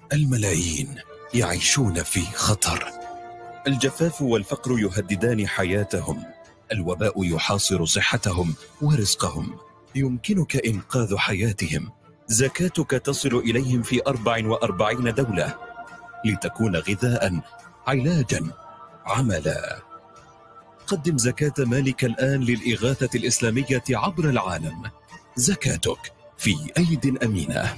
الملايين يعيشون في خطر الجفاف والفقر يهددان حياتهم الوباء يحاصر صحتهم ورزقهم يمكنك إنقاذ حياتهم زكاتك تصل إليهم في 44 دولة لتكون غذاء علاجا عملا قدم زكاة مالك الآن للإغاثة الإسلامية عبر العالم زكاتك في أيد أمينة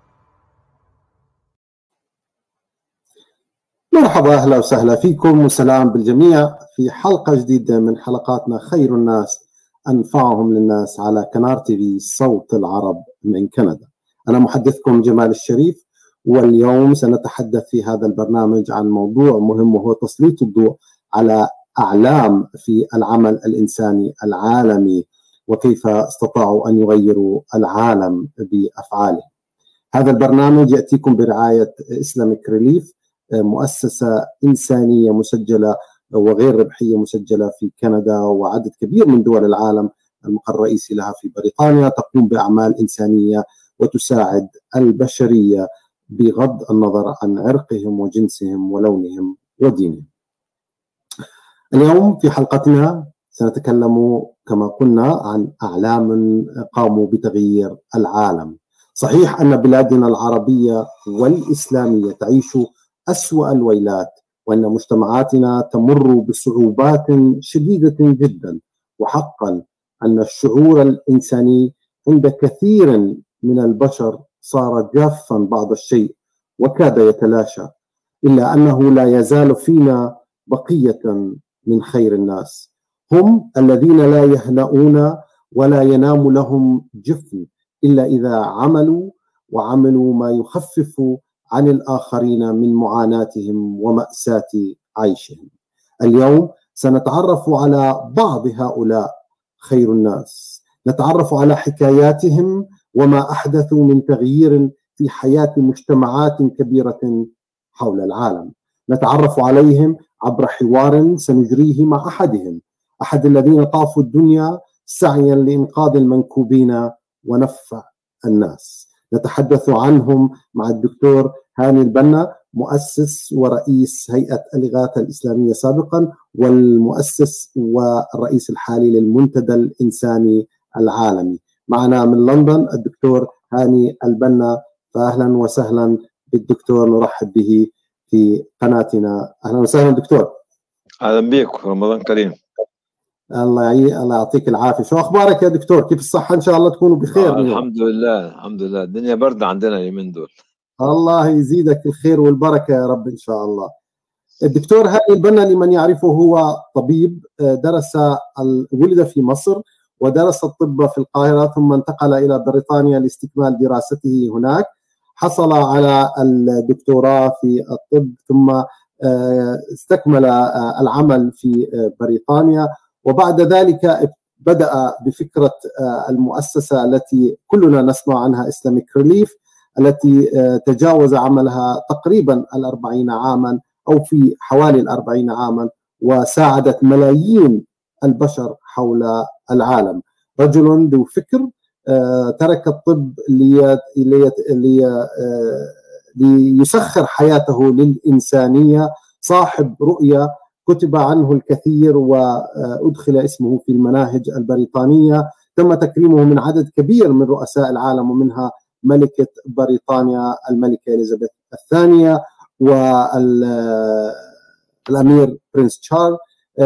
مرحبا اهلا وسهلا فيكم وسلام بالجميع في حلقه جديده من حلقاتنا خير الناس انفعهم للناس على كنار تي في صوت العرب من كندا. انا محدثكم جمال الشريف واليوم سنتحدث في هذا البرنامج عن موضوع مهم وهو تسليط الضوء على اعلام في العمل الانساني العالمي وكيف استطاعوا ان يغيروا العالم بافعالهم. هذا البرنامج ياتيكم برعايه اسلامك ريليف مؤسسه انسانيه مسجله وغير ربحيه مسجله في كندا وعدد كبير من دول العالم المقر الرئيسي لها في بريطانيا تقوم باعمال انسانيه وتساعد البشريه بغض النظر عن عرقهم وجنسهم ولونهم ودينهم. اليوم في حلقتنا سنتكلم كما قلنا عن اعلام قاموا بتغيير العالم. صحيح ان بلادنا العربيه والاسلاميه تعيش أسوأ الويلات وأن مجتمعاتنا تمر بصعوبات شديدة جدا وحقا أن الشعور الإنساني عند كثير من البشر صار جافا بعض الشيء وكاد يتلاشى إلا أنه لا يزال فينا بقية من خير الناس هم الذين لا يهنؤون ولا ينام لهم جفن إلا إذا عملوا وعملوا ما يخفف عن الاخرين من معاناتهم وماساه عيشهم. اليوم سنتعرف على بعض هؤلاء خير الناس، نتعرف على حكاياتهم وما احدثوا من تغيير في حياه مجتمعات كبيره حول العالم. نتعرف عليهم عبر حوار سنجريه مع احدهم، احد الذين طافوا الدنيا سعيا لانقاذ المنكوبين ونفع الناس. نتحدث عنهم مع الدكتور هاني البنا مؤسس ورئيس هيئة الإغاثة الإسلامية سابقا والمؤسس والرئيس الحالي للمنتدى الإنساني العالمي معنا من لندن الدكتور هاني البنا فأهلا وسهلا بالدكتور نرحب به في قناتنا أهلا وسهلا دكتور أهلا بك رمضان كريم الله يعي الله يعطيك العافيه شو اخبارك يا دكتور كيف الصحه ان شاء الله تكونوا بخير آه الحمد لله الحمد لله الدنيا برد عندنا اليومين دول الله يزيدك الخير والبركه يا رب ان شاء الله الدكتور هاني البنا لمن يعرفه هو طبيب درس ولد في مصر ودرس الطب في القاهره ثم انتقل الى بريطانيا لاستكمال دراسته هناك حصل على الدكتوراه في الطب ثم استكمل العمل في بريطانيا وبعد ذلك بدأ بفكرة المؤسسة التي كلنا نسمع عنها إسلاميك ريليف التي تجاوز عملها تقريبا الأربعين عاما أو في حوالي الأربعين عاما وساعدت ملايين البشر حول العالم رجل ذو فكر ترك الطب لي لي لي ليسخر حياته للإنسانية صاحب رؤية كتب عنه الكثير وادخل اسمه في المناهج البريطانيه تم تكريمه من عدد كبير من رؤساء العالم ومنها ملكه بريطانيا الملكه اليزابيث الثانيه والامير برنس تشارل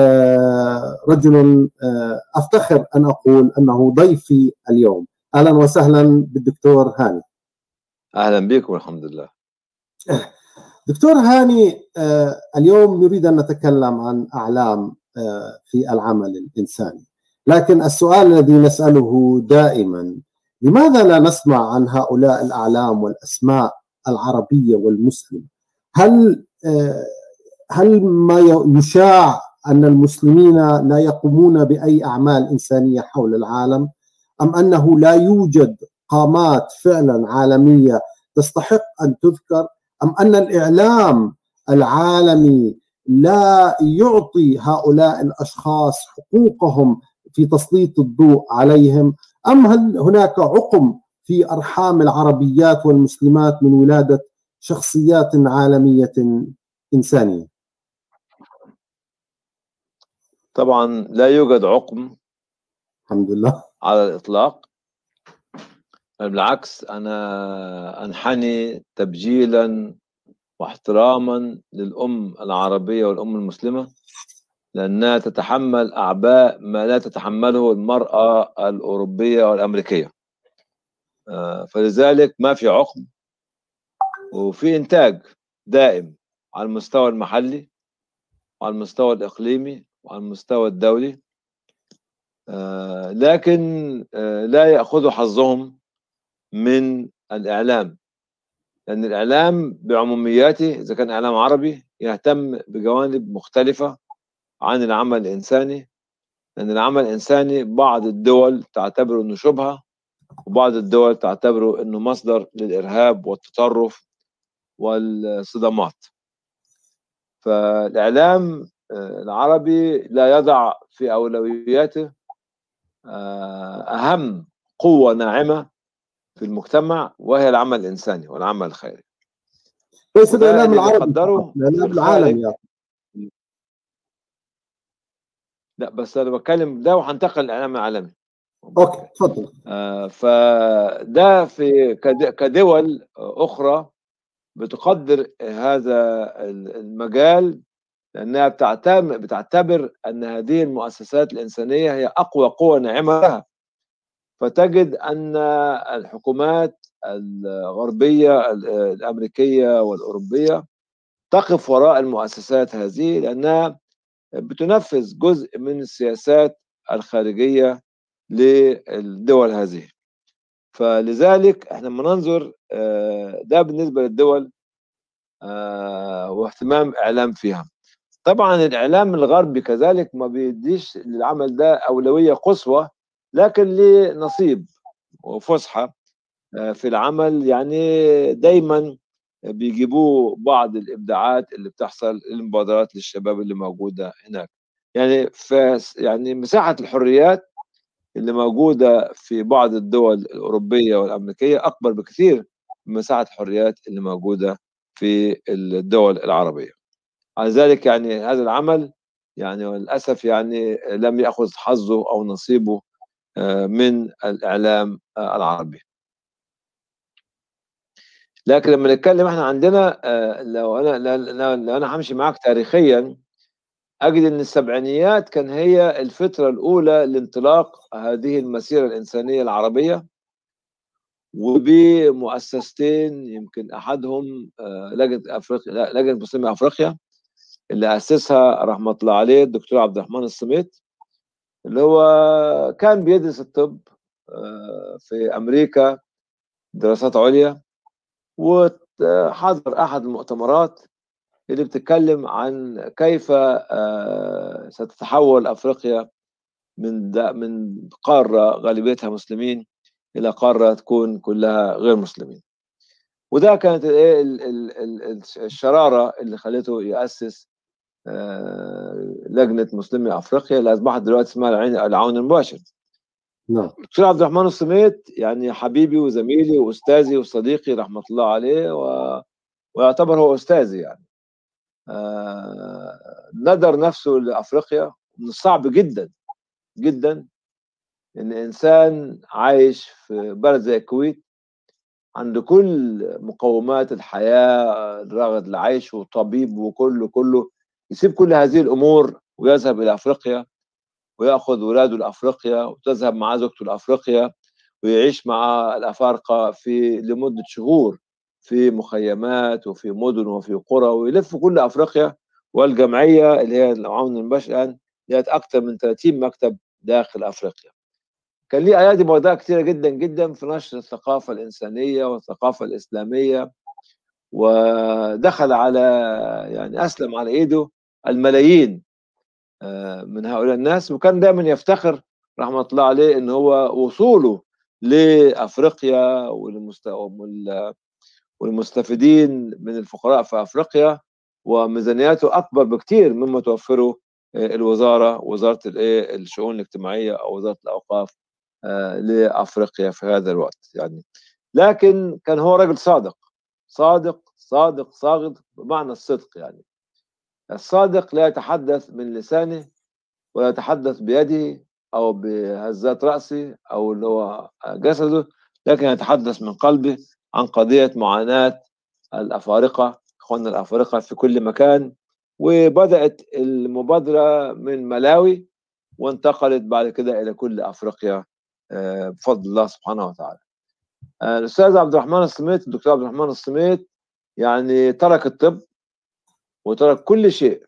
رجل افتخر ان اقول انه ضيفي اليوم اهلا وسهلا بالدكتور هاني اهلا بكم والحمد لله دكتور هاني اليوم نريد ان نتكلم عن اعلام في العمل الانساني لكن السؤال الذي نساله دائما لماذا لا نسمع عن هؤلاء الاعلام والاسماء العربيه والمسلمه هل هل ما يشاع ان المسلمين لا يقومون باي اعمال انسانيه حول العالم ام انه لا يوجد قامات فعلا عالميه تستحق ان تذكر ام ان الاعلام العالمي لا يعطي هؤلاء الاشخاص حقوقهم في تسليط الضوء عليهم ام هل هناك عقم في ارحام العربيات والمسلمات من ولاده شخصيات عالميه انسانيه طبعا لا يوجد عقم الحمد لله على الاطلاق بالعكس انا انحني تبجيلا واحتراما للام العربيه والام المسلمه لانها تتحمل اعباء ما لا تتحمله المراه الاوروبيه والامريكيه آه، فلذلك ما في عقم وفي انتاج دائم على المستوى المحلي وعلى المستوى الاقليمي وعلى المستوى الدولي آه، لكن آه، لا ياخذوا حظهم من الاعلام لان الاعلام بعمومياته اذا كان اعلام عربي يهتم بجوانب مختلفه عن العمل الانساني لان العمل الانساني بعض الدول تعتبره انه شبهه وبعض الدول تعتبره انه مصدر للارهاب والتطرف والصدمات فالاعلام العربي لا يضع في اولوياته اهم قوه ناعمه في المجتمع وهي العمل الانساني والعمل الخيري ليس الاعلام العربي الاعلام العالمي لا بس انا بتكلم ده وهنتقل للاعلام العالمي اوكي تفضل آه فده في كدول اخرى بتقدر هذا المجال لانها بتعتبر بتعتبر ان هذه المؤسسات الانسانيه هي اقوى قوه ناعمه لها فتجد ان الحكومات الغربيه الامريكيه والاوروبيه تقف وراء المؤسسات هذه لانها بتنفذ جزء من السياسات الخارجيه للدول هذه فلذلك احنا لما ننظر ده بالنسبه للدول واهتمام اعلام فيها طبعا الاعلام الغربي كذلك ما بيديش للعمل ده اولويه قصوى لكن ليه نصيب وفسحه في العمل يعني دايما بيجيبوا بعض الابداعات اللي بتحصل المبادرات للشباب اللي موجوده هناك يعني في يعني مساحه الحريات اللي موجوده في بعض الدول الاوروبيه والامريكيه اكبر بكثير من مساحه الحريات اللي موجوده في الدول العربيه على ذلك يعني هذا العمل يعني للاسف يعني لم ياخذ حظه او نصيبه من الاعلام العربي لكن لما نتكلم احنا عندنا لو انا لو انا همشي معاك تاريخيا اجد ان السبعينيات كان هي الفتره الاولى لانطلاق هذه المسيره الانسانيه العربيه وبمؤسستين يمكن احدهم لجنه افريقيا لجنه مسلمي افريقيا اللي اسسها رحمه الله عليه الدكتور عبد الرحمن السميت اللي هو كان بيدرس الطب في امريكا دراسات عليا وحضر احد المؤتمرات اللي بتتكلم عن كيف ستتحول افريقيا من من قاره غالبيتها مسلمين الى قاره تكون كلها غير مسلمين وده كانت ايه الشراره اللي خلته ياسس لجنه مسلمي افريقيا اللي اصبحت دلوقتي اسمها العون المباشر نعم دكتور عبد الرحمن الصميت يعني حبيبي وزميلي واستاذي وصديقي رحمه الله عليه و... ويعتبر هو استاذي يعني آه... ندر نفسه لافريقيا من الصعب جدا جدا ان انسان عايش في بلد زي الكويت عنده كل مقومات الحياه رغد العيش وطبيب وكله كله يسيب كل هذه الامور ويذهب الى افريقيا وياخذ ولاده لافريقيا وتذهب مع زوجته لافريقيا ويعيش مع الافارقه في لمده شهور في مخيمات وفي مدن وفي قرى ويلف كل افريقيا والجمعيه اللي هي العون المباشر الان لقت اكثر من 30 مكتب داخل افريقيا. كان ليه ايادي بيضاء كثيره جدا جدا في نشر الثقافه الانسانيه والثقافه الاسلاميه ودخل على يعني اسلم على ايده الملايين من هؤلاء الناس وكان دائما يفتخر رحمه الله عليه ان هو وصوله لافريقيا والمستفيدين من الفقراء في افريقيا وميزانياته اكبر بكثير مما توفره الوزاره وزاره الشؤون الاجتماعيه او وزاره الاوقاف لافريقيا في هذا الوقت يعني لكن كان هو رجل صادق صادق صادق صادق بمعنى الصدق يعني الصادق لا يتحدث من لسانه ولا يتحدث بيده او بهزات راسه او اللي هو جسده لكن يتحدث من قلبه عن قضيه معاناه الافارقه اخواننا الافارقه في كل مكان وبدات المبادره من ملاوي وانتقلت بعد كده الى كل افريقيا بفضل الله سبحانه وتعالى. الاستاذ عبد الرحمن الصميت الدكتور عبد الرحمن الصميت يعني ترك الطب وترك كل شيء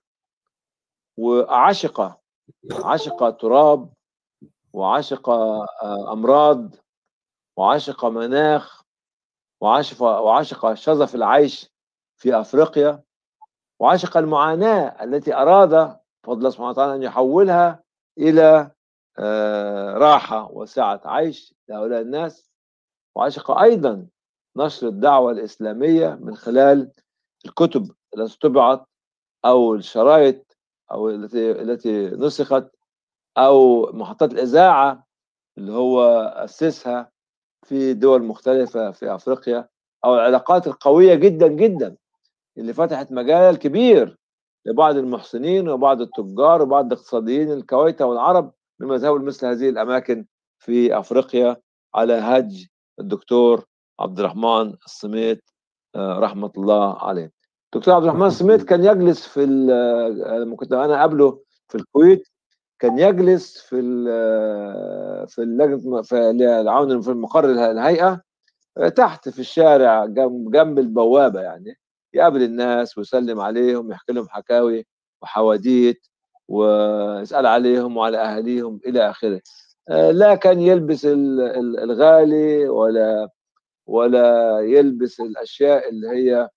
وعشق عشق التراب وعشق امراض وعشق مناخ وعشق وعشق شظف العيش في افريقيا وعشق المعاناه التي اراد فضل الله سبحانه وتعالى ان يحولها الى راحه وسعه عيش لهؤلاء الناس وعشق ايضا نشر الدعوه الاسلاميه من خلال الكتب التي طبعت او الشرايط او التي التي نسخت او محطات الاذاعه اللي هو اسسها في دول مختلفه في افريقيا او العلاقات القويه جدا جدا اللي فتحت مجال كبير لبعض المحسنين وبعض التجار وبعض الاقتصاديين الكويت والعرب مما ذهبوا لمثل هذه الاماكن في افريقيا على هج الدكتور عبد الرحمن الصميت رحمه الله عليه. الدكتور عبد الرحمن الصميت كان يجلس في لما كنت انا قبله في الكويت كان يجلس في في اللجنه في العون في مقر الهيئه تحت في الشارع جنب, جنب البوابه يعني يقابل الناس ويسلم عليهم يحكي لهم حكاوي وحواديت ويسال عليهم وعلى اهاليهم الى اخره لا كان يلبس الغالي ولا ولا يلبس الاشياء اللي هي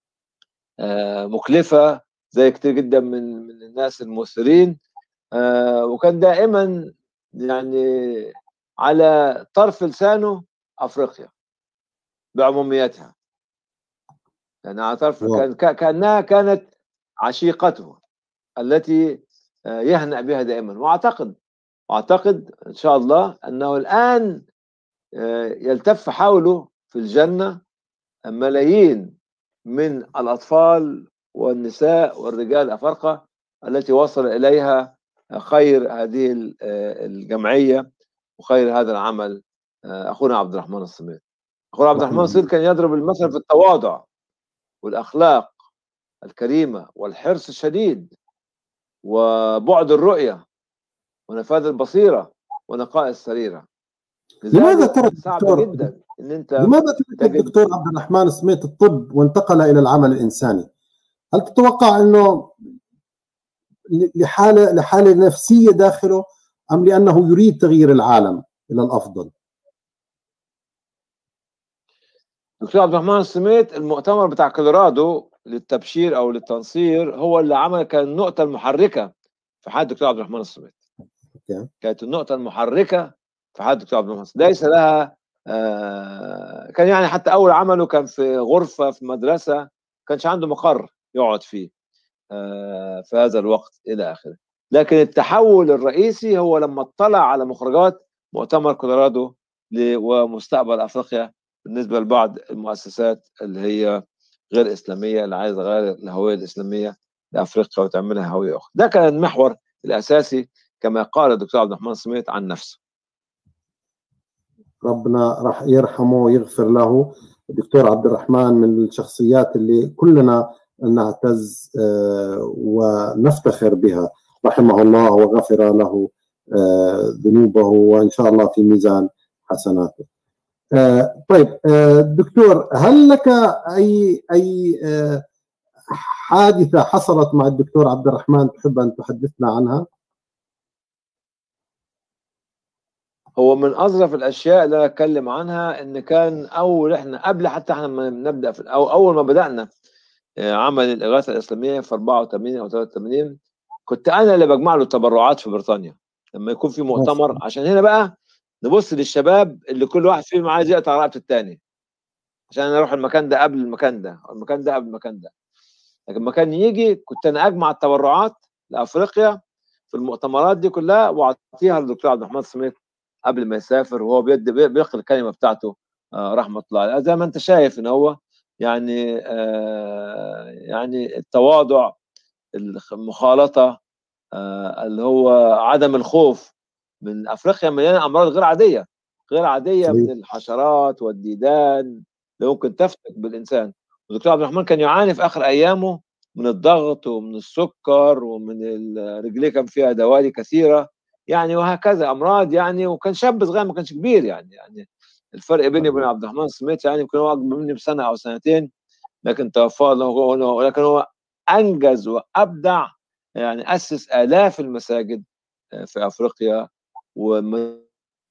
مكلفه زي كتير جدا من من الناس المؤثرين وكان دائما يعني على طرف لسانه افريقيا بعموميتها يعني على طرف كان كانها كانت عشيقته التي يهنأ بها دائما واعتقد واعتقد ان شاء الله انه الان يلتف حوله في الجنه ملايين من الاطفال والنساء والرجال الافارقه التي وصل اليها خير هذه الجمعيه وخير هذا العمل اخونا عبد الرحمن الصميت اخونا عبد الرحمن الصميت كان يضرب المثل في التواضع والاخلاق الكريمه والحرص الشديد وبعد الرؤيه ونفاذ البصيره ونقاء السريره لماذا ترك صعب الدكتور جدا ان انت لماذا ترك الدكتور عبد الرحمن سميت الطب وانتقل الى العمل الانساني؟ هل تتوقع انه لحاله لحاله نفسيه داخله ام لانه يريد تغيير العالم الى الافضل؟ دكتور عبد الرحمن السميت المؤتمر بتاع كولورادو للتبشير او للتنصير هو اللي عمل كان النقطه المحركه في حياه الدكتور عبد الرحمن السميت كانت النقطه المحركه في حياه الدكتور عبد الرحمن السميت ليس لها آه كان يعني حتى اول عمله كان في غرفه في مدرسه كانش عنده مقر يقعد فيه آه في هذا الوقت الى اخره لكن التحول الرئيسي هو لما اطلع على مخرجات مؤتمر كولورادو ومستقبل افريقيا بالنسبه لبعض المؤسسات اللي هي غير اسلاميه اللي عايزه تغير الهويه الاسلاميه لافريقيا وتعملها هويه اخرى ده كان المحور الاساسي كما قال الدكتور عبد الرحمن سميت عن نفسه ربنا راح يرحمه ويغفر له الدكتور عبد الرحمن من الشخصيات اللي كلنا نعتز ونفتخر بها رحمه الله وغفر له ذنوبه وان شاء الله في ميزان حسناته. طيب دكتور هل لك اي اي حادثه حصلت مع الدكتور عبد الرحمن تحب ان تحدثنا عنها؟ هو من اظرف الاشياء اللي انا اتكلم عنها ان كان اول احنا قبل حتى احنا ما نبدا في أو اول ما بدانا عمل الاغاثه الاسلاميه في 84 او 83 كنت انا اللي بجمع له التبرعات في بريطانيا لما يكون في مؤتمر عشان هنا بقى نبص للشباب اللي كل واحد فيهم عايز يقطع رقبه الثاني عشان انا اروح المكان ده قبل المكان ده او المكان ده قبل المكان ده لكن لما كان يجي كنت انا اجمع التبرعات لافريقيا في المؤتمرات دي كلها واعطيها للدكتور عبد الرحمن سميت قبل ما يسافر وهو بيد بيلقي الكلمه بتاعته آه رحمه الله عليه زي ما انت شايف ان هو يعني آه يعني التواضع المخالطه آه اللي هو عدم الخوف من افريقيا مليانه امراض غير عاديه غير عاديه صحيح. من الحشرات والديدان اللي ممكن تفتك بالانسان الدكتور عبد الرحمن كان يعاني في اخر ايامه من الضغط ومن السكر ومن ال- رجليه كان فيها دوالي كثيره يعني وهكذا امراض يعني وكان شاب صغير ما كانش كبير يعني يعني الفرق بيني وبين عبد الرحمن سميث يعني يمكن هو اكبر مني بسنه او سنتين لكن توفى الله هو- ولكن هو انجز وابدع يعني اسس الاف المساجد في افريقيا وم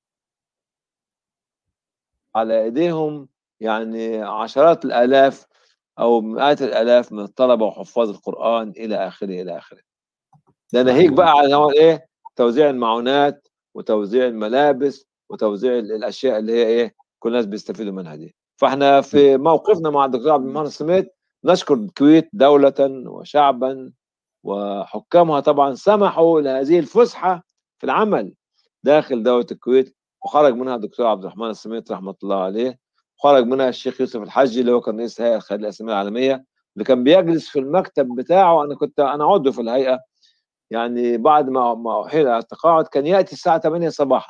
على ايديهم يعني عشرات الالاف او مئات الالاف من الطلبه وحفاظ القران الى اخره الى اخره. ده ناهيك بقى على هو ايه توزيع المعونات وتوزيع الملابس وتوزيع ال- الاشياء اللي هي ايه كل الناس بيستفيدوا منها دي. فاحنا في موقفنا مع الدكتور عبد المنعم سميت نشكر الكويت دوله وشعبا وحكامها طبعا سمحوا لهذه الفسحه في العمل داخل دوله الكويت وخرج منها الدكتور عبد الرحمن السميت رحمه الله عليه وخرج منها الشيخ يوسف الحجي اللي هو كان رئيس هيئه الخيريه الاسلاميه العالميه اللي كان بيجلس في المكتب بتاعه انا كنت انا عضو في الهيئه يعني بعد ما ما احيل على التقاعد كان ياتي الساعه 8 صباحا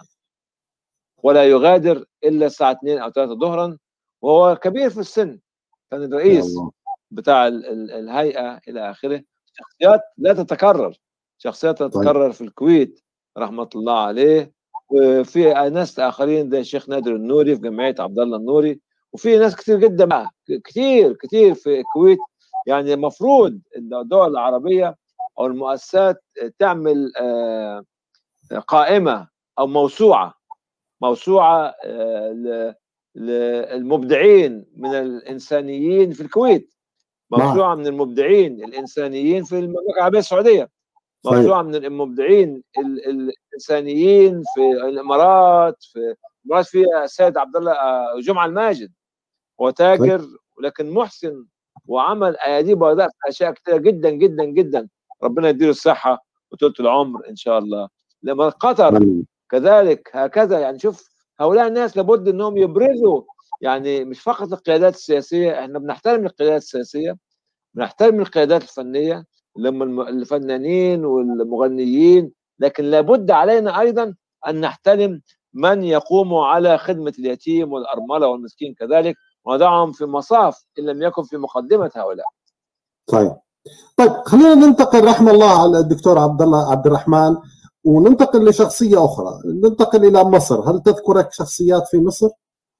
ولا يغادر الا الساعه 2 او 3 ظهرا وهو كبير في السن كان يا الرئيس الله. بتاع ال- ال- الهيئه الى اخره شخصيات لا تتكرر شخصيات تتكرر في الكويت رحمه الله عليه وفي ناس اخرين زي الشيخ نادر النوري في جمعيه عبد الله النوري وفي ناس كتير جدا بقى ك- كتير كتير في الكويت يعني المفروض الدول العربيه او المؤسسات تعمل آه، قائمه او موسوعه موسوعه آه، ل- للمبدعين من الانسانيين في الكويت نعم. موسوعه من المبدعين الانسانيين في المملكه العربيه السعوديه صحيح. موسوعه من المبدعين ال- الانسانيين في الامارات في الامارات فيها السيد عبد الله آه، جمعه الماجد هو تاجر ولكن محسن وعمل اياديب بيضاء في اشياء كثيره جدا جدا جدا ربنا يديله الصحه وطولة العمر ان شاء الله لما قطر آمين. كذلك هكذا يعني شوف هؤلاء الناس لابد انهم يبرزوا يعني مش فقط القيادات السياسيه احنا بنحترم القيادات السياسيه بنحترم القيادات الفنيه لما الم- الفنانين والمغنيين لكن لابد علينا ايضا ان نحترم من يقوم على خدمه اليتيم والارمله والمسكين كذلك ونضعهم في مصاف ان لم يكن في مقدمه هؤلاء. طيب طيب خلينا ننتقل رحم الله على الدكتور عبد الله عبد الرحمن وننتقل لشخصيه اخرى ننتقل الى مصر هل تذكرك شخصيات في مصر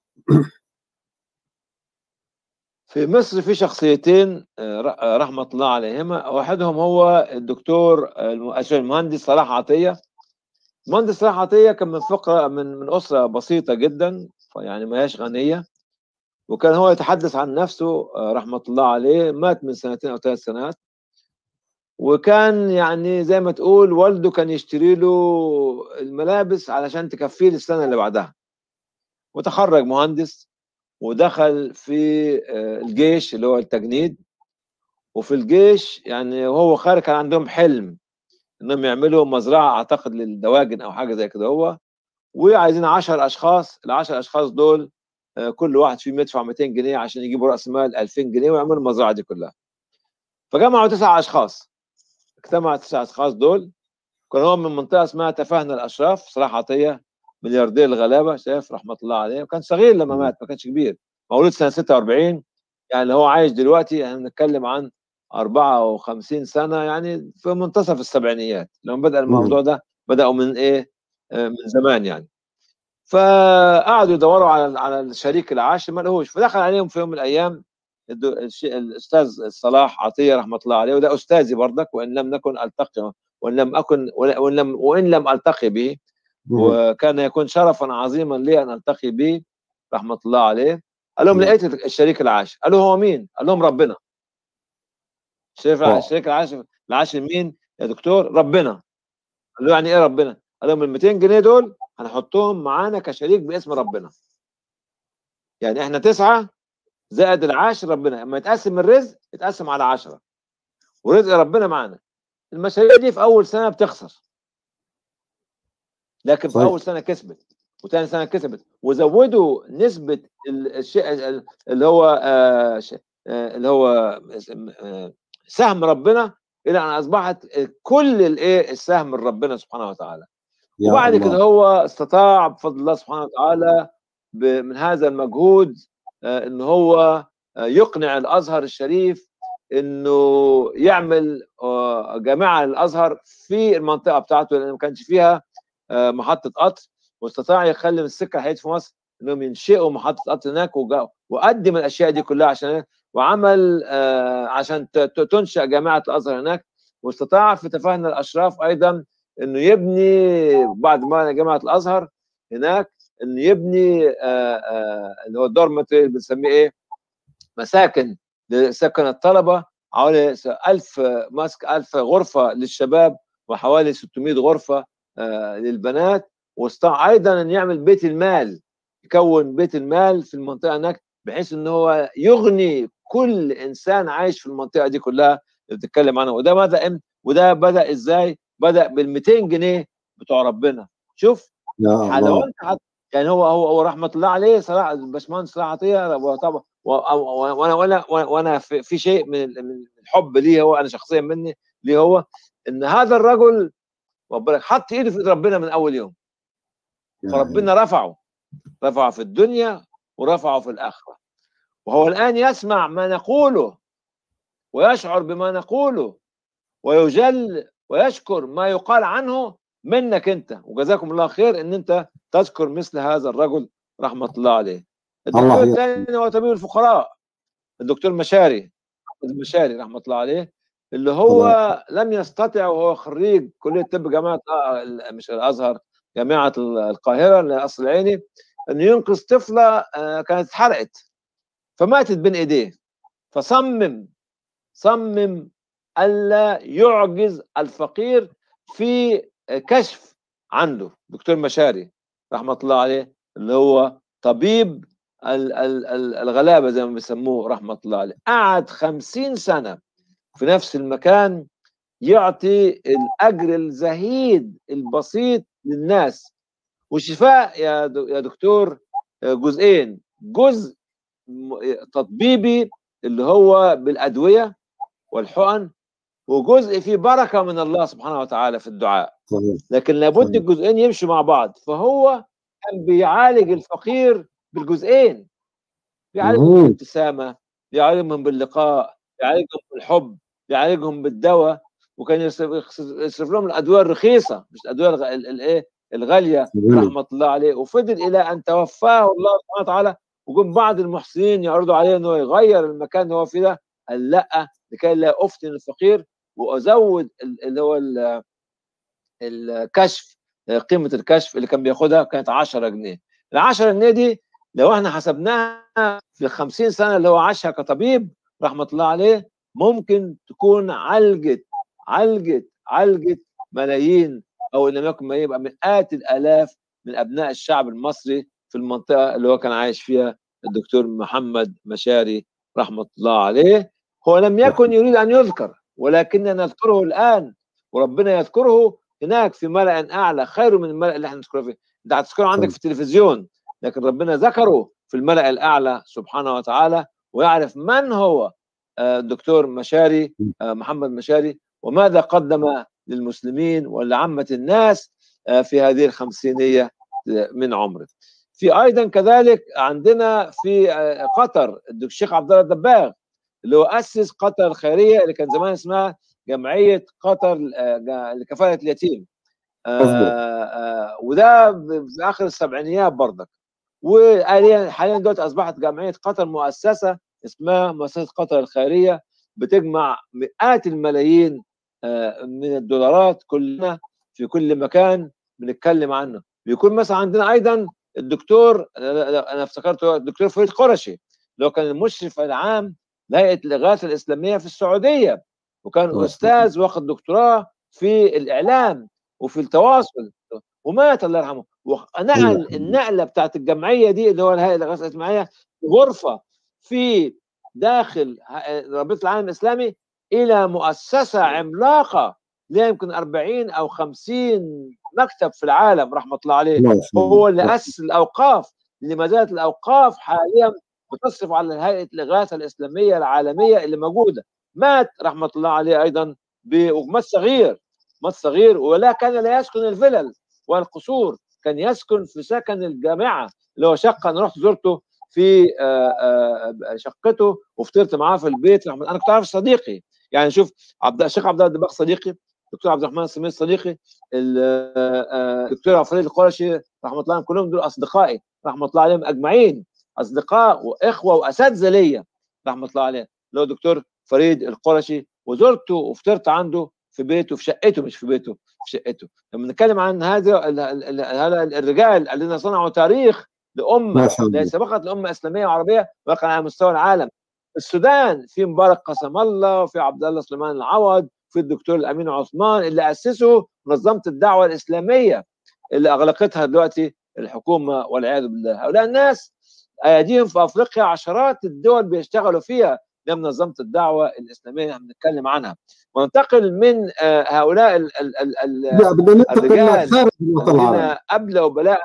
في مصر في شخصيتين آه، ر- آه، رحمه الله عليهما واحدهم هو الدكتور آه، الم- المهندس صلاح عطيه المهندس صلاح عطيه كان من فقره من من اسره بسيطه جدا يعني ما هياش غنيه وكان هو يتحدث عن نفسه آه، رحمه الله عليه مات من سنتين او ثلاث سنوات وكان يعني زي ما تقول والده كان يشتري له الملابس علشان تكفيه السنه اللي بعدها وتخرج مهندس ودخل في آه، الجيش اللي هو التجنيد وفي الجيش يعني وهو خارج كان عندهم حلم انهم يعملوا مزرعه اعتقد للدواجن او حاجه زي كده هو وعايزين 10 اشخاص ال 10 اشخاص دول آه، كل واحد فيهم يدفع 200 جنيه عشان يجيبوا راس مال 2000 جنيه ويعملوا المزرعه دي كلها فجمعوا تسع اشخاص اجتمع التسع اشخاص دول كان هو من منطقه اسمها تفاهنا الاشراف صلاح عطيه ملياردير الغلابه شايف رحمه الله عليه وكان صغير لما مات ما كانش كبير مولود سنه 46 يعني اللي هو عايش دلوقتي احنا بنتكلم عن 54 سنه يعني في منتصف السبعينيات لما بدا الموضوع ده بداوا من ايه آه، من زمان يعني فقعدوا يدوروا على على الشريك العاشر ما لقوش فدخل عليهم في يوم من الايام الد- الش- الاستاذ صلاح عطيه رحمه الله عليه وده استاذي برضك وان لم نكن التقي وان لم اكن وان لم وان لم التقي به وكان يكون شرفا عظيما لي ان التقي به رحمه الله عليه قال لهم نعم. لقيت الشريك العاشر قالوا هو مين؟ قال لهم ربنا شايف واو. الشريك العاشر العاشر مين يا دكتور؟ ربنا قال له يعني ايه ربنا؟ قال لهم ال 200 جنيه دول هنحطهم معانا كشريك باسم ربنا يعني احنا تسعه زائد العاشر ربنا لما يتقسم الرزق يتقسم على عشرة ورزق ربنا معانا المشاريع دي في اول سنه بتخسر لكن في صحيح. اول سنه كسبت وثاني سنه كسبت وزودوا نسبه ال- الشيء ال- اللي هو آه، ش- اللي هو سهم ربنا الى ان اصبحت كل الايه السهم من ربنا سبحانه وتعالى وبعد الله. كده هو استطاع بفضل الله سبحانه وتعالى من هذا المجهود ان هو يقنع الازهر الشريف انه يعمل جامعه للازهر في المنطقه بتاعته لان ما كانش فيها محطه قطر واستطاع يخلي السكه الحديد في مصر انهم ينشئوا محطه قطر هناك وقدم الاشياء دي كلها عشان وعمل عشان تنشا جامعه الازهر هناك واستطاع في تفاهنا الاشراف ايضا انه يبني بعد ما جامعه الازهر هناك انه يبني اللي هو الدورمتري اللي بنسميه ايه مساكن لسكن الطلبه حوالي 1000 ماسك 1000 غرفه للشباب وحوالي 600 غرفه للبنات واستطاع ايضا ان يعمل بيت المال يكون بيت المال في المنطقه هناك بحيث ان هو يغني كل انسان عايش في المنطقه دي كلها اللي بتتكلم عنها وده ماذا امتى وده بدا ازاي؟ بدا بال 200 جنيه بتوع ربنا شوف لو انت حت... يعني هو هو هو رحمه الله عليه صلاح الباشمهندس صلاح عطيه طبعا وانا وانا وانا في, في شيء من من الحب ليه هو انا شخصيا مني ليه هو ان هذا الرجل ربنا حط ايده في ايد ربنا من اول يوم فربنا رفعه رفعه في الدنيا ورفعه في الاخره وهو الان يسمع ما نقوله ويشعر بما نقوله ويجل ويشكر ما يقال عنه منك انت وجزاكم الله خير ان انت تذكر مثل هذا الرجل رحمه الله عليه الدكتور الثاني هو طبيب الفقراء الدكتور مشاري المشاري رحمه الله عليه اللي هو الله. لم يستطع وهو خريج كليه طب جامعه مش الازهر جامعه القاهره الاصل العيني انه ينقذ طفله كانت اتحرقت فماتت بين ايديه فصمم صمم الا يعجز الفقير في كشف عنده دكتور مشاري رحمه الله عليه اللي هو طبيب الغلابه زي ما بيسموه رحمه الله عليه قعد خمسين سنه في نفس المكان يعطي الاجر الزهيد البسيط للناس والشفاء يا يا دكتور جزئين جزء تطبيبي اللي هو بالادويه والحقن وجزء فيه بركه من الله سبحانه وتعالى في الدعاء لكن لابد الجزئين يمشوا مع بعض فهو كان بيعالج الفقير بالجزئين بيعالجهم بالابتسامه بيعالجهم باللقاء بيعالجهم بالحب بيعالجهم بالدواء وكان يصرف لهم الادويه الرخيصه مش الادويه الايه الغاليه رحمه الله عليه وفضل الى ان توفاه الله سبحانه وتعالى وجم بعض المحسنين يعرضوا عليه انه يغير المكان اللي هو فيه ده قال لا لكي لا افتن الفقير وازود اللي هو الكشف قيمه الكشف اللي كان بياخدها كانت 10 جنيه ال 10 جنيه دي لو احنا حسبناها في 50 سنه اللي هو عاشها كطبيب رحمه الله عليه ممكن تكون عالجت عالجت عالجت ملايين او ان لم يكن يبقى مئات الالاف من ابناء الشعب المصري في المنطقه اللي هو كان عايش فيها الدكتور محمد مشاري رحمه الله عليه هو لم يكن يريد ان يذكر ولكننا نذكره الان وربنا يذكره هناك في ملأ اعلى خير من الملأ اللي احنا نذكره فيه انت هتذكره عندك في التلفزيون لكن ربنا ذكره في الملأ الاعلى سبحانه وتعالى ويعرف من هو الدكتور مشاري محمد مشاري وماذا قدم للمسلمين ولعامة الناس في هذه الخمسينية من عمره في أيضا كذلك عندنا في قطر الشيخ عبد الله الدباغ اللي هو أسس قطر الخيرية اللي كان زمان اسمها جمعية قطر لكفالة اليتيم وده في آخر السبعينيات برضك وحاليا حاليا دلوقتي أصبحت جمعية قطر مؤسسة اسمها مؤسسة قطر الخيرية بتجمع مئات الملايين من الدولارات كلنا في كل مكان بنتكلم عنه بيكون مثلا عندنا ايضا الدكتور انا افتكرته الدكتور فريد قرشي اللي هو كان المشرف العام لهيئه الاغاثه الاسلاميه في السعوديه وكان استاذ واخد دكتوراه في الاعلام وفي التواصل ومات الله يرحمه ونقل النقله بتاعت الجمعيه دي اللي هو الهيئه الاغاثه الاسلاميه غرفه في داخل رابطه العالم الاسلامي الى مؤسسه عملاقه لها يمكن 40 او 50 مكتب في العالم رحمه الله عليه هو اللي اسس الاوقاف اللي ما زالت الاوقاف حاليا بتصرف على هيئه الاغاثه الاسلاميه العالميه اللي موجوده مات رحمه الله عليه ايضا ومات صغير مات صغير ولا كان لا يسكن الفلل والقصور كان يسكن في سكن الجامعه اللي هو شقه انا رحت زرته في شقته وفطرت معاه في البيت انا كنت عارف صديقي يعني شوف عبد الشيخ عبد الله الدباغ صديقي الدكتور عبد الرحمن السمير صديقي الدكتور عفريت القرشي رحمه الله عليهم كلهم دول اصدقائي رحمه الله عليهم اجمعين اصدقاء واخوه واساتذه ليا رحمه الله عليه اللي هو الدكتور فريد القرشي وزرته وفطرت عنده في بيته في شقته مش في بيته في شقته لما نتكلم عن هذا هذا الرجال الذين صنعوا تاريخ لامه ليس فقط لامه اسلاميه وعربيه ولكن على مستوى العالم السودان في مبارك قسم الله وفي عبد الله سليمان العوض في الدكتور الامين عثمان اللي اسسوا منظمه الدعوه الاسلاميه اللي اغلقتها دلوقتي الحكومه والعياذ بالله هؤلاء الناس اياديهم في افريقيا عشرات الدول بيشتغلوا فيها ده منظمه الدعوه الاسلاميه بنتكلم عنها وننتقل من هؤلاء ال ال ال ال بدنا ننتقل خارج الوطن الذين ابلوا بلاء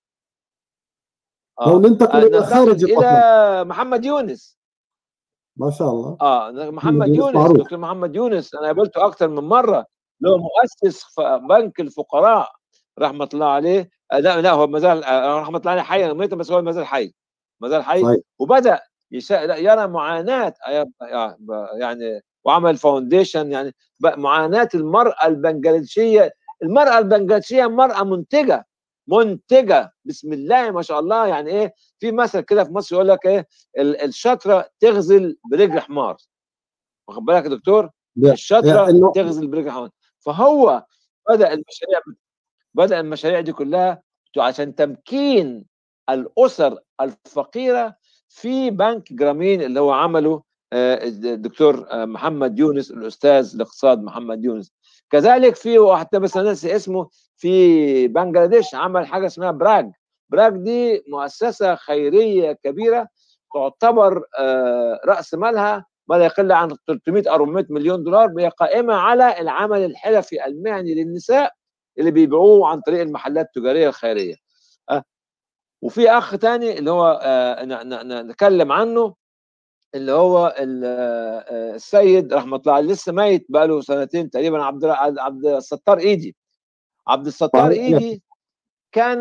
لو ننتقل الى خارج الى محمد يونس ما شاء الله اه محمد يونس, يونس دكتور محمد يونس انا قابلته اكثر من مره له مؤسس بنك الفقراء رحمه الله عليه لا لا هو ما زال رحمه الله عليه حي ميت بس هو ما زال حي ما زال حي طيب. وبدا يرى معاناه يعني وعمل فاونديشن يعني معاناه المراه البنجلاديشيه المراه البنجلاديشيه مراه منتجه منتجه بسم الله ما شاء الله يعني ايه في مثل كده في مصر يقول لك ايه الشطره تغزل برجل حمار واخد بالك يا دكتور الشطره يعني تغزل برجل حمار فهو بدا المشاريع بدا المشاريع دي كلها عشان تمكين الاسر الفقيره في بنك جرامين اللي هو عمله الدكتور محمد يونس الاستاذ الاقتصاد محمد يونس كذلك في حتى بس انا ناسي اسمه في بنجلاديش عمل حاجه اسمها براج براج دي مؤسسه خيريه كبيره تعتبر راس مالها ما لا يقل عن 300 او 400 مليون دولار هي قائمه على العمل الحرفي المهني للنساء اللي بيبيعوه عن طريق المحلات التجاريه الخيريه وفي اخ تاني اللي هو نتكلم عنه اللي هو السيد رحمه الله عليه لسه ميت بقى له سنتين تقريبا عبد عبد الستار ايدي عبد الستار ايدي كان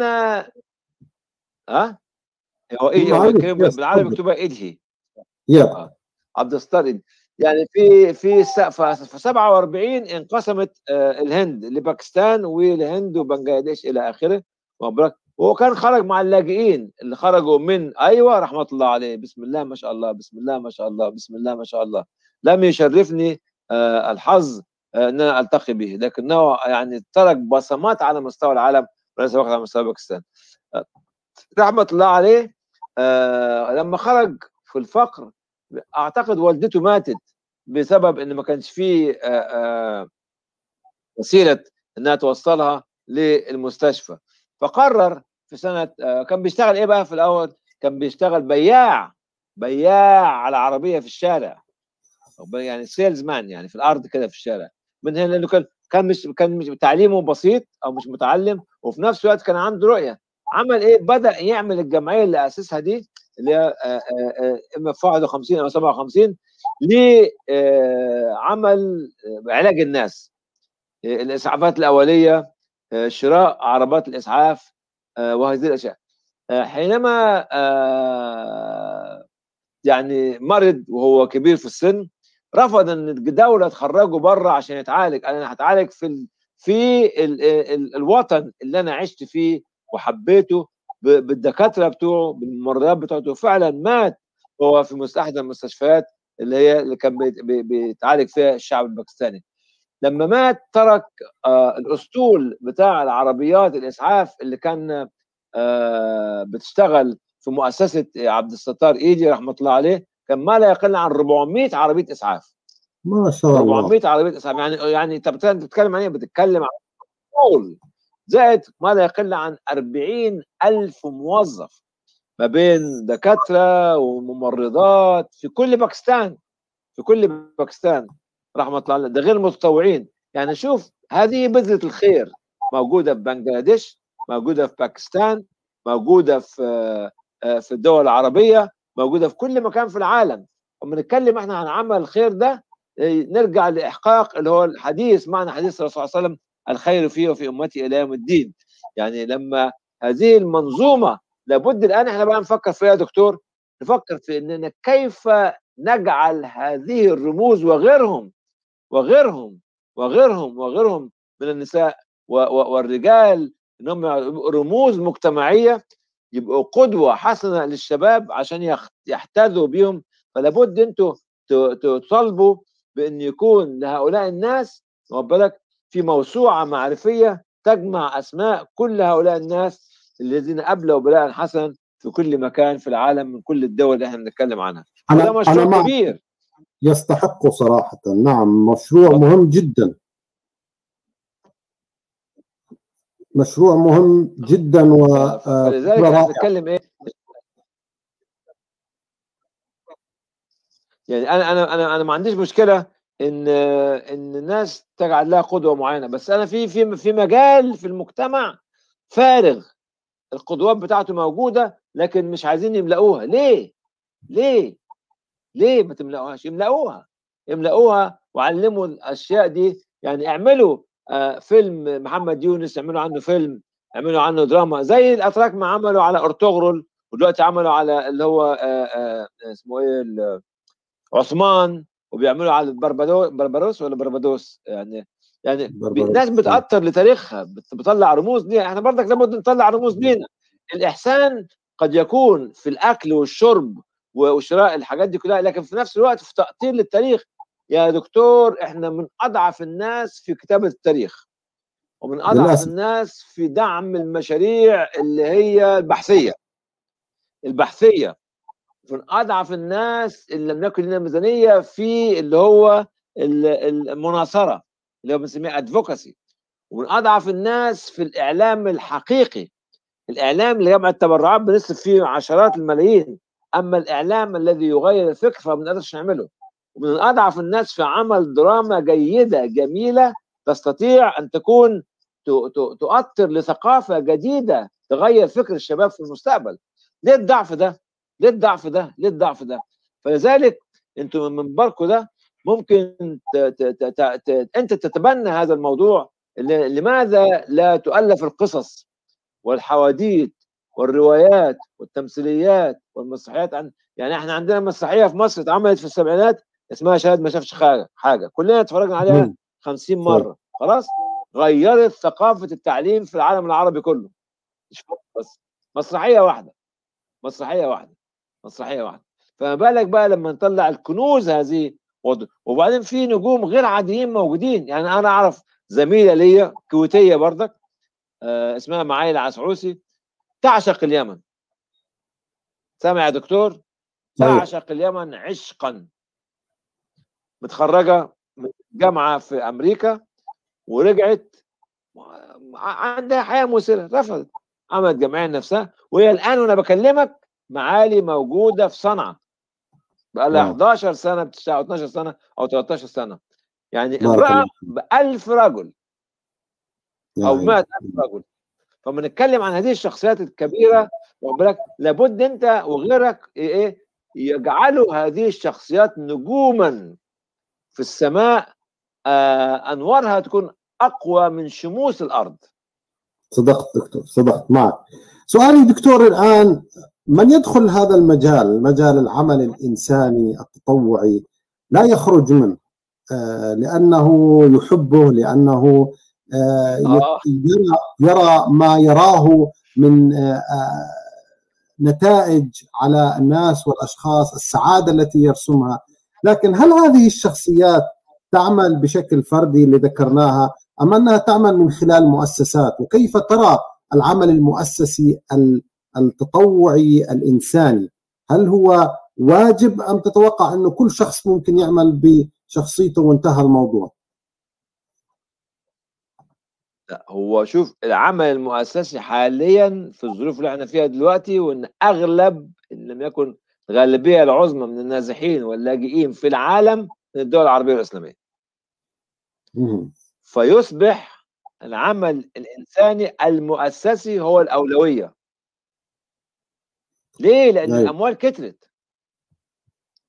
ها هو ايدي هو بالعربي مكتوبه ايدي عبد الستار ايدي يعني في في في 47 انقسمت الهند لباكستان والهند وبنجلاديش الى اخره وهو كان خرج مع اللاجئين اللي خرجوا من ايوه رحمه الله عليه بسم الله ما شاء الله بسم الله ما شاء الله بسم الله ما شاء الله لم يشرفني آه الحظ آه ان انا التقي به لكنه يعني ترك بصمات على مستوى العالم وليس فقط على مستوى باكستان آه رحمه الله عليه آه لما خرج في الفقر اعتقد والدته ماتت بسبب ان ما كانش فيه آه آه وسيله انها توصلها للمستشفى فقرر في سنه كان بيشتغل ايه بقى في الاول؟ كان بيشتغل بياع بياع على عربيه في الشارع يعني سيلز مان يعني في الارض كده في الشارع من هنا لانه كان كان مش كان مش تعليمه بسيط او مش متعلم وفي نفس الوقت كان عنده رؤيه عمل ايه؟ بدا يعمل الجمعيه اللي اسسها دي اللي هي اما في 51 او 57 لعمل علاج الناس الاسعافات الاوليه شراء عربات الاسعاف وهذه الاشياء حينما يعني مرض وهو كبير في السن رفض ان الدوله تخرجه بره عشان يتعالج انا هتعالج في في ال ال الوطن اللي انا عشت فيه وحبيته بالدكاتره بتوعه بالممرضات بتاعته فعلا مات هو في احدى المستشفيات اللي هي اللي كان بيتعالج فيها الشعب الباكستاني لما مات ترك آه الاسطول بتاع العربيات الاسعاف اللي كان آه بتشتغل في مؤسسه عبد الستار ايدي رحمه الله عليه كان ما لا يقل عن 400 عربيه اسعاف ما شاء الله 400 عربيه اسعاف يعني يعني انت بتتكلم عن ايه؟ بتتكلم عن اسطول زائد ما لا يقل عن 40 ألف موظف ما بين دكاتره وممرضات في كل باكستان في كل باكستان رحمه الله عليه ده غير المتطوعين يعني شوف هذه بذره الخير موجوده في بنغلاديش موجوده في باكستان موجوده في في الدول العربيه موجوده في كل مكان في العالم لما نتكلم احنا عن عمل الخير ده إيه، نرجع لاحقاق اللي هو الحديث معنى حديث الرسول صلى الله عليه وسلم الخير فيه وفي امتي الى يوم الدين يعني لما هذه المنظومه لابد الان احنا بقى نفكر فيها يا دكتور نفكر في اننا كيف نجعل هذه الرموز وغيرهم وغيرهم وغيرهم وغيرهم من النساء والرجال انهم رموز مجتمعيه يبقوا قدوه حسنه للشباب عشان يحتذوا بهم فلا بد انتوا تطالبوا بان يكون لهؤلاء الناس واخد بالك في موسوعه معرفيه تجمع اسماء كل هؤلاء الناس الذين ابلوا بلاء حسنا في كل مكان في العالم من كل الدول اللي احنا بنتكلم عنها هذا مشروع أنا كبير يستحق صراحه نعم مشروع مهم جدا مشروع مهم جدا و فلذلك احنا بنتكلم ايه يعني انا انا انا انا ما عنديش مشكله ان ان الناس تجعل لها قدوه معينه بس انا في في في مجال في المجتمع فارغ القدوات بتاعته موجوده لكن مش عايزين يملأوها ليه؟ ليه؟ ليه ما تملأوهاش؟ يملأوها يملأوها وعلموا الاشياء دي يعني اعملوا آه فيلم محمد يونس اعملوا عنه فيلم اعملوا عنه دراما زي الاتراك ما عملوا على ارطغرل ودلوقتي عملوا على اللي هو آه آه اسمه ايه عثمان وبيعملوا على بربادوس بربروس ولا بربادوس يعني يعني الناس بتأثر لتاريخها بتطلع رموز ليها احنا برضك لابد نطلع رموز لينا الاحسان قد يكون في الاكل والشرب وشراء الحاجات دي كلها لكن في نفس الوقت في تأطير للتاريخ يا دكتور احنا من اضعف الناس في كتابه التاريخ ومن اضعف للأسف. الناس في دعم المشاريع اللي هي البحثيه البحثيه من اضعف الناس اللي لم يكن لنا ميزانيه في اللي هو المناصره اللي هو بنسميه ادفوكاسي ومن اضعف الناس في الاعلام الحقيقي الاعلام اللي جمع التبرعات بنصرف فيه عشرات الملايين اما الاعلام الذي يغير الفكر فما بنقدرش نعمله ومن اضعف الناس في عمل دراما جيده جميله تستطيع ان تكون تؤثر لثقافه جديده تغير فكر الشباب في المستقبل ليه الضعف ده ليه الضعف ده ليه الضعف ده فلذلك انتم من منبركم ده ممكن ت ت ت ت انت تتبنى هذا الموضوع لماذا لا تؤلف القصص والحواديت والروايات والتمثيليات والمسرحيات عن يعني احنا عندنا مسرحيه في مصر اتعملت في السبعينات اسمها شاهد ما شافش حاجه حاجه كلنا اتفرجنا عليها 50 مره خلاص غيرت ثقافه التعليم في العالم العربي كله مش بس مسرحيه واحده مسرحيه واحده مسرحيه واحده فما بالك بقى لما نطلع الكنوز هذه وبعدين في نجوم غير عاديين موجودين يعني انا اعرف زميله ليا كويتيه برضك آه اسمها معايا عسعوسي تعشق اليمن سامع يا دكتور تعشق اليمن عشقا متخرجه من جامعه في امريكا ورجعت عندها حياه مسره رفضت عملت جمعيه نفسها وهي الان وانا بكلمك معالي موجوده في صنعاء بقى لها 11 سنه بتشتغل 12 سنه او 13 سنه يعني امراه ب 1000 رجل او 100000 رجل فبنتكلم عن هذه الشخصيات الكبيره بالك لابد انت وغيرك ايه يجعلوا هذه الشخصيات نجوما في السماء آه انوارها تكون اقوى من شموس الارض صدقت دكتور صدقت معك سؤالي دكتور الان من يدخل هذا المجال مجال العمل الانساني التطوعي لا يخرج منه آه لانه يحبه لانه آه يرى, يرى ما يراه من آه نتائج على الناس والاشخاص السعاده التي يرسمها لكن هل هذه الشخصيات تعمل بشكل فردي اللي ذكرناها ام انها تعمل من خلال مؤسسات وكيف ترى العمل المؤسسي التطوعي الانساني هل هو واجب ام تتوقع انه كل شخص ممكن يعمل بشخصيته وانتهى الموضوع؟ لا هو شوف العمل المؤسسي حاليا في الظروف اللي احنا فيها دلوقتي وان اغلب ان لم يكن الغالبيه العظمى من النازحين واللاجئين في العالم من الدول العربيه والاسلاميه. فيصبح العمل الانساني المؤسسي هو الاولويه. ليه؟ لان أيوة. الاموال كترت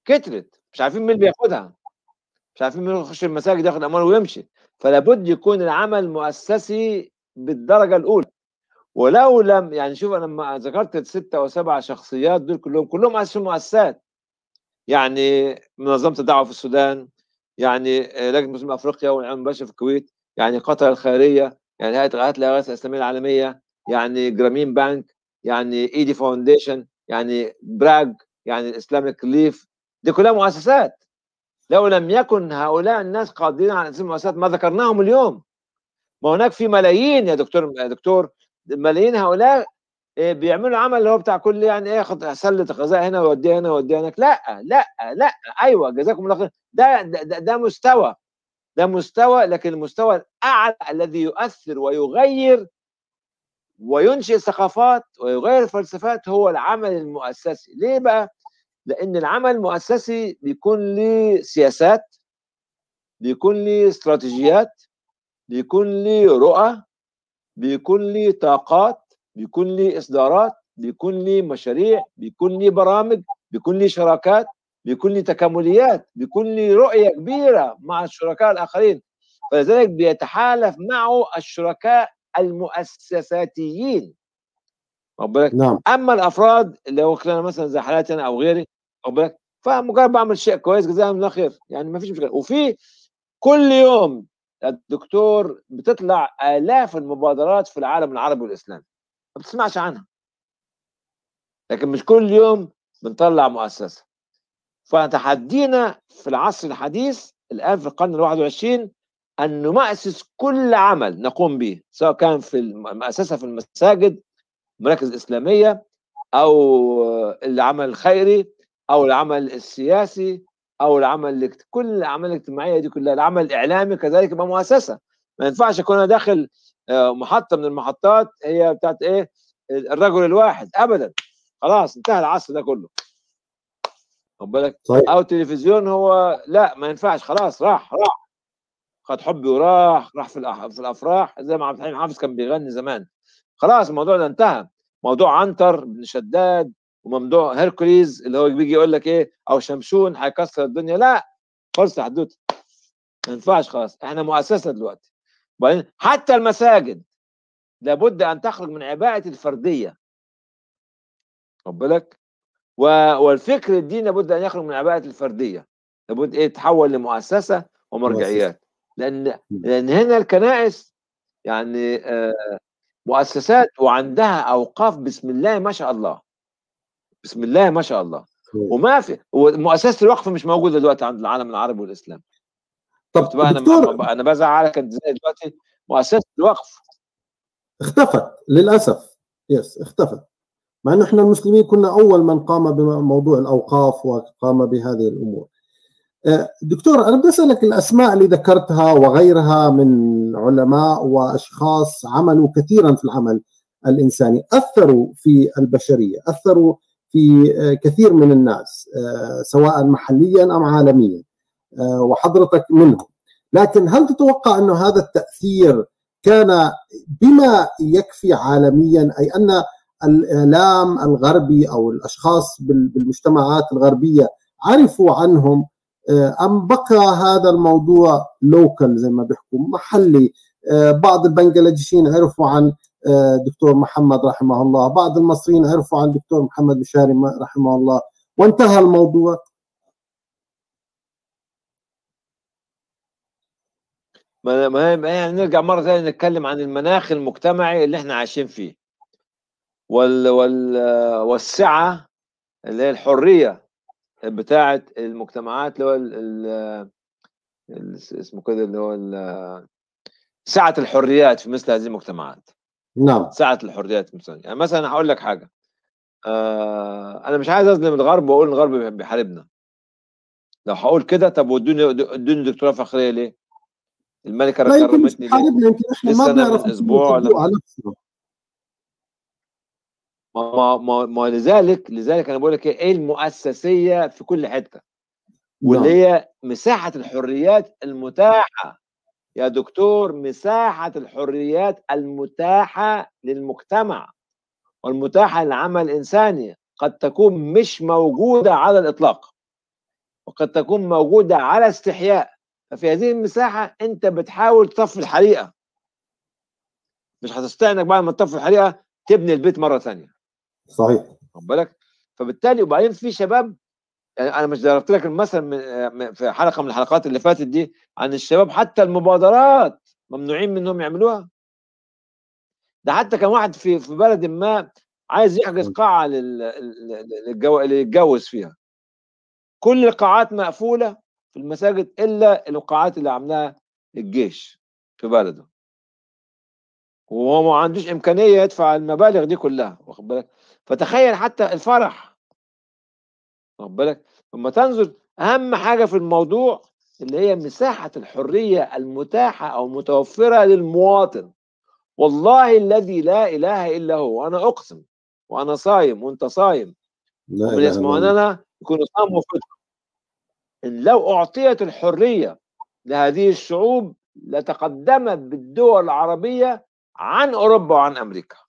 كترت مش عارفين مين بياخدها مش عارفين مين يخش المساجد ياخد اموال ويمشي فلا بد يكون العمل مؤسسي بالدرجه الاولى ولو لم يعني شوف انا لما ذكرت الستة او سبع شخصيات دول كلهم كلهم اسسوا مؤسسات يعني منظمه الدعوه في السودان يعني لجنه مسلمين افريقيا والعام البشري في الكويت يعني قطر الخيريه يعني هيئه غايات الاغاثه الاسلاميه العالميه يعني جرامين بانك يعني ايدي فاونديشن يعني براج يعني الاسلاميك ليف دي كلها مؤسسات لو لم يكن هؤلاء الناس قادرين على تنظيم المؤسسات ما ذكرناهم اليوم ما هناك في ملايين يا دكتور يا دكتور ملايين هؤلاء بيعملوا عمل اللي هو بتاع كل يعني ايه ياخد سله غذاء هنا ويوديها هنا ويوديها هناك لا لا لا ايوه جزاكم الله خير ده, ده ده مستوى ده مستوى لكن المستوى الاعلى الذي يؤثر ويغير وينشئ ثقافات ويغير فلسفات هو العمل المؤسسي ليه بقى لان العمل المؤسسي بيكون له سياسات بيكون له استراتيجيات بيكون له رؤى بيكون له طاقات بيكون له اصدارات بيكون له مشاريع بيكون له برامج بيكون له شراكات بيكون له تكامليات بيكون له رؤيه كبيره مع الشركاء الاخرين فلذلك بيتحالف معه الشركاء المؤسساتيين بالك نعم اما الافراد اللي هو كان مثلا زي حالاتي انا او غيري بالك فمجرد بعمل شيء كويس جزاهم الله خير يعني ما فيش مشكله وفي كل يوم الدكتور بتطلع الاف المبادرات في العالم العربي والاسلامي ما بتسمعش عنها لكن مش كل يوم بنطلع مؤسسه فتحدينا في العصر الحديث الان في القرن الواحد والعشرين ان نمأسس كل عمل نقوم به سواء كان في المؤسسه في المساجد المراكز الاسلاميه او العمل الخيري او العمل السياسي او العمل كل الاعمال الاجتماعيه دي كلها العمل الاعلامي كذلك يبقى مؤسسه ما ينفعش اكون انا داخل محطه من المحطات هي بتاعت ايه الرجل الواحد ابدا خلاص انتهى العصر ده كله خد بالك صحيح. او تلفزيون هو لا ما ينفعش خلاص راح راح خد حبي وراح راح في الأح... في الافراح زي ما عبد الحليم حافظ كان بيغني زمان خلاص الموضوع ده انتهى موضوع عنتر بن شداد وممدوع هيركوليز اللي هو بيجي يقول لك ايه او شمشون هيكسر الدنيا لا خلص حدوته ما ينفعش خلاص احنا مؤسسه دلوقتي وبعدين حتى المساجد لابد ان تخرج من عباءه الفرديه خد بالك والفكر الديني لابد ان يخرج من عباءه الفرديه لابد ايه تحول لمؤسسه ومرجعيات لان لان هنا الكنائس يعني آه مؤسسات وعندها اوقاف بسم الله ما شاء الله بسم الله ما شاء الله وما في مؤسسه الوقف مش موجوده دلوقتي عند العالم العربي والاسلام طب بقى دكتور انا انا بزعلك انت ازاي دلوقتي مؤسسه الوقف اختفت للاسف يس اختفت مع انه احنا المسلمين كنا اول من قام بموضوع الاوقاف وقام بهذه الامور دكتور انا بدي اسالك الاسماء اللي ذكرتها وغيرها من علماء واشخاص عملوا كثيرا في العمل الانساني اثروا في البشريه اثروا في كثير من الناس سواء محليا ام عالميا وحضرتك منهم لكن هل تتوقع انه هذا التاثير كان بما يكفي عالميا اي ان الاعلام الغربي او الاشخاص بالمجتمعات الغربيه عرفوا عنهم ام بقى هذا الموضوع لوكال زي ما بيحكوا محلي بعض البنغلاديشيين عرفوا عن دكتور محمد رحمه الله بعض المصريين عرفوا عن دكتور محمد مشاري رحمه الله وانتهى الموضوع ما ما يعني نرجع مره ثانيه نتكلم عن المناخ المجتمعي اللي احنا عايشين فيه وال وال والسعه اللي هي الحريه بتاعه المجتمعات اللي هو ال ال اسمه كده اللي هو سعه الحريات في مثل هذه المجتمعات نعم سعه الحريات مثلا يعني مثلا هقول لك حاجه آه انا مش عايز اظلم الغرب واقول الغرب بيحاربنا لو هقول كده طب ودوني ادوني دكتوراه فخريه ليه؟ الملكه كرمتني ليه؟ يمكن احنا ما بنعرف اسبوع ولا ما ما ما لذلك لذلك انا بقول لك ايه المؤسسيه في كل حته واللي هي مساحه الحريات المتاحه يا دكتور مساحه الحريات المتاحه للمجتمع والمتاحه للعمل الانساني قد تكون مش موجوده على الاطلاق وقد تكون موجوده على استحياء ففي هذه المساحه انت بتحاول تطفي الحريقه مش هتستطيع انك بعد ما تطفي الحريقه تبني البيت مره ثانيه صحيح خد بالك فبالتالي وبعدين في شباب يعني انا مش ضربت لك المثل من في حلقه من الحلقات اللي فاتت دي عن الشباب حتى المبادرات ممنوعين منهم يعملوها ده حتى كان واحد في في بلد ما عايز يحجز قاعه للجو... اللي يتجوز فيها كل القاعات مقفوله في المساجد الا القاعات اللي عاملاها الجيش في بلده وهو ما عندوش امكانيه يدفع المبالغ دي كلها واخد بالك فتخيل حتى الفرح واخد بالك لما تنظر اهم حاجه في الموضوع اللي هي مساحه الحريه المتاحه او متوفره للمواطن والله الذي لا اله الا هو وانا اقسم وانا صايم وانت صايم لا ومن إله إلا يسمعوننا يكونوا صاموا وفطروا ان لو اعطيت الحريه لهذه الشعوب لتقدمت بالدول العربيه عن اوروبا وعن امريكا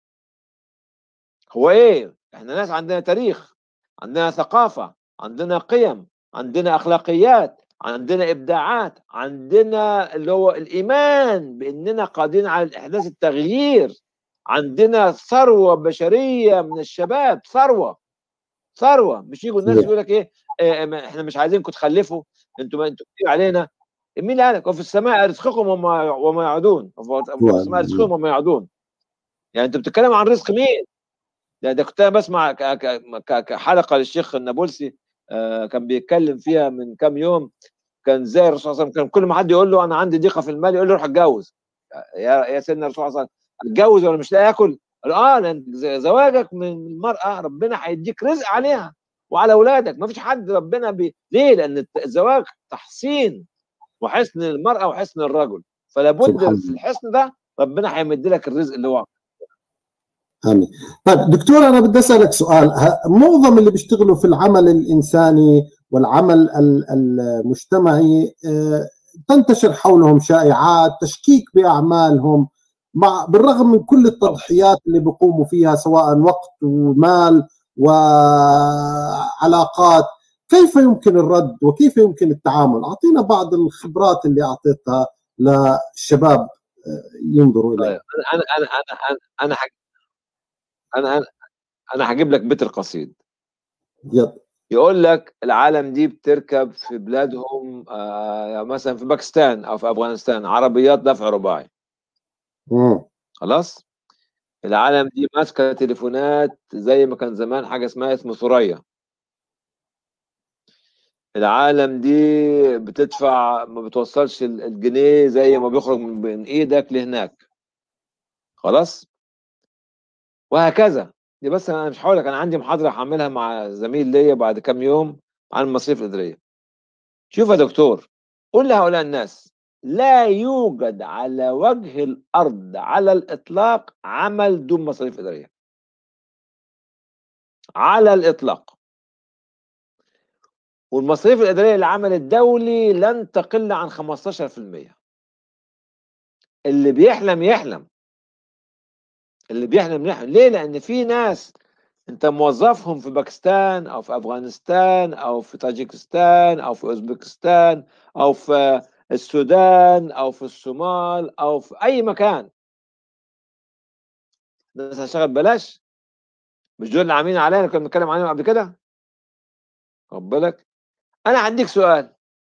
هو ايه احنا ناس عندنا تاريخ عندنا ثقافه عندنا قيم عندنا اخلاقيات عندنا ابداعات عندنا اللي هو الايمان باننا قادرين على احداث التغيير عندنا ثروه بشريه من الشباب ثروه ثروه مش يجوا الناس نعم. يقول لك ايه إيه، ما- احنا مش عايزينكم تخلفوا انتوا ما انتوا كتير علينا مين اللي قالك وفي السماء رزقكم وما وما يعدون وفي نعم. السماء رزقكم وما يعدون يعني انت بتتكلم عن رزق مين ده, ده كنت انا بسمع ك- ك- ك- كحلقه للشيخ النابلسي آه، كان بيتكلم فيها من كام يوم كان زي الرسول صلى الله عليه وسلم كان كل ما حد يقول له انا عندي ضيقه في المال يقول له روح اتجوز يا يا سيدنا الرسول صلى الله عليه وسلم اتجوز ولا مش لاقي اكل قال اه لان ز- زواجك من المراه ربنا هيديك رزق عليها وعلى اولادك ما فيش حد ربنا بي... ليه لان الت- الزواج تحصين وحسن المراه وحسن الرجل فلا بد سبحان في الله. الحسن ده ربنا هيمد لك الرزق اللي هو امين طيب دكتور انا بدي اسالك سؤال ه- معظم اللي بيشتغلوا في العمل الانساني والعمل ال- المجتمعي آه، تنتشر حولهم شائعات تشكيك باعمالهم مع بالرغم من كل التضحيات اللي بيقوموا فيها سواء وقت ومال وعلاقات كيف يمكن الرد وكيف يمكن التعامل اعطينا بعض الخبرات اللي اعطيتها للشباب آه، ينظروا اليها طيب انا انا انا انا انا حج... انا انا انا هجيب لك بيت القصيد يلا يقول لك العالم دي بتركب في بلادهم آه مثلا في باكستان او في افغانستان عربيات دفع رباعي مم. خلاص العالم دي ماسكه تليفونات زي ما كان زمان حاجه اسمها اسمه ثريا العالم دي بتدفع ما بتوصلش ال- الجنيه زي ما بيخرج من بين ايدك لهناك خلاص وهكذا دي بس انا مش هقول لك انا عندي محاضره هعملها مع زميل ليا بعد كام يوم عن المصاريف الاداريه شوف يا دكتور قول لهؤلاء الناس لا يوجد على وجه الارض على الاطلاق عمل دون مصاريف اداريه على الاطلاق والمصاريف الاداريه للعمل الدولي لن تقل عن 15% اللي بيحلم يحلم اللي بيحلم يحلم ليه لان في ناس انت موظفهم في باكستان او في افغانستان او في طاجيكستان او في اوزبكستان او في السودان او في الصومال او في اي مكان الناس هتشتغل ببلاش مش دول اللي عاملين علينا كنا بنتكلم عليهم قبل كده خد بالك انا هديك سؤال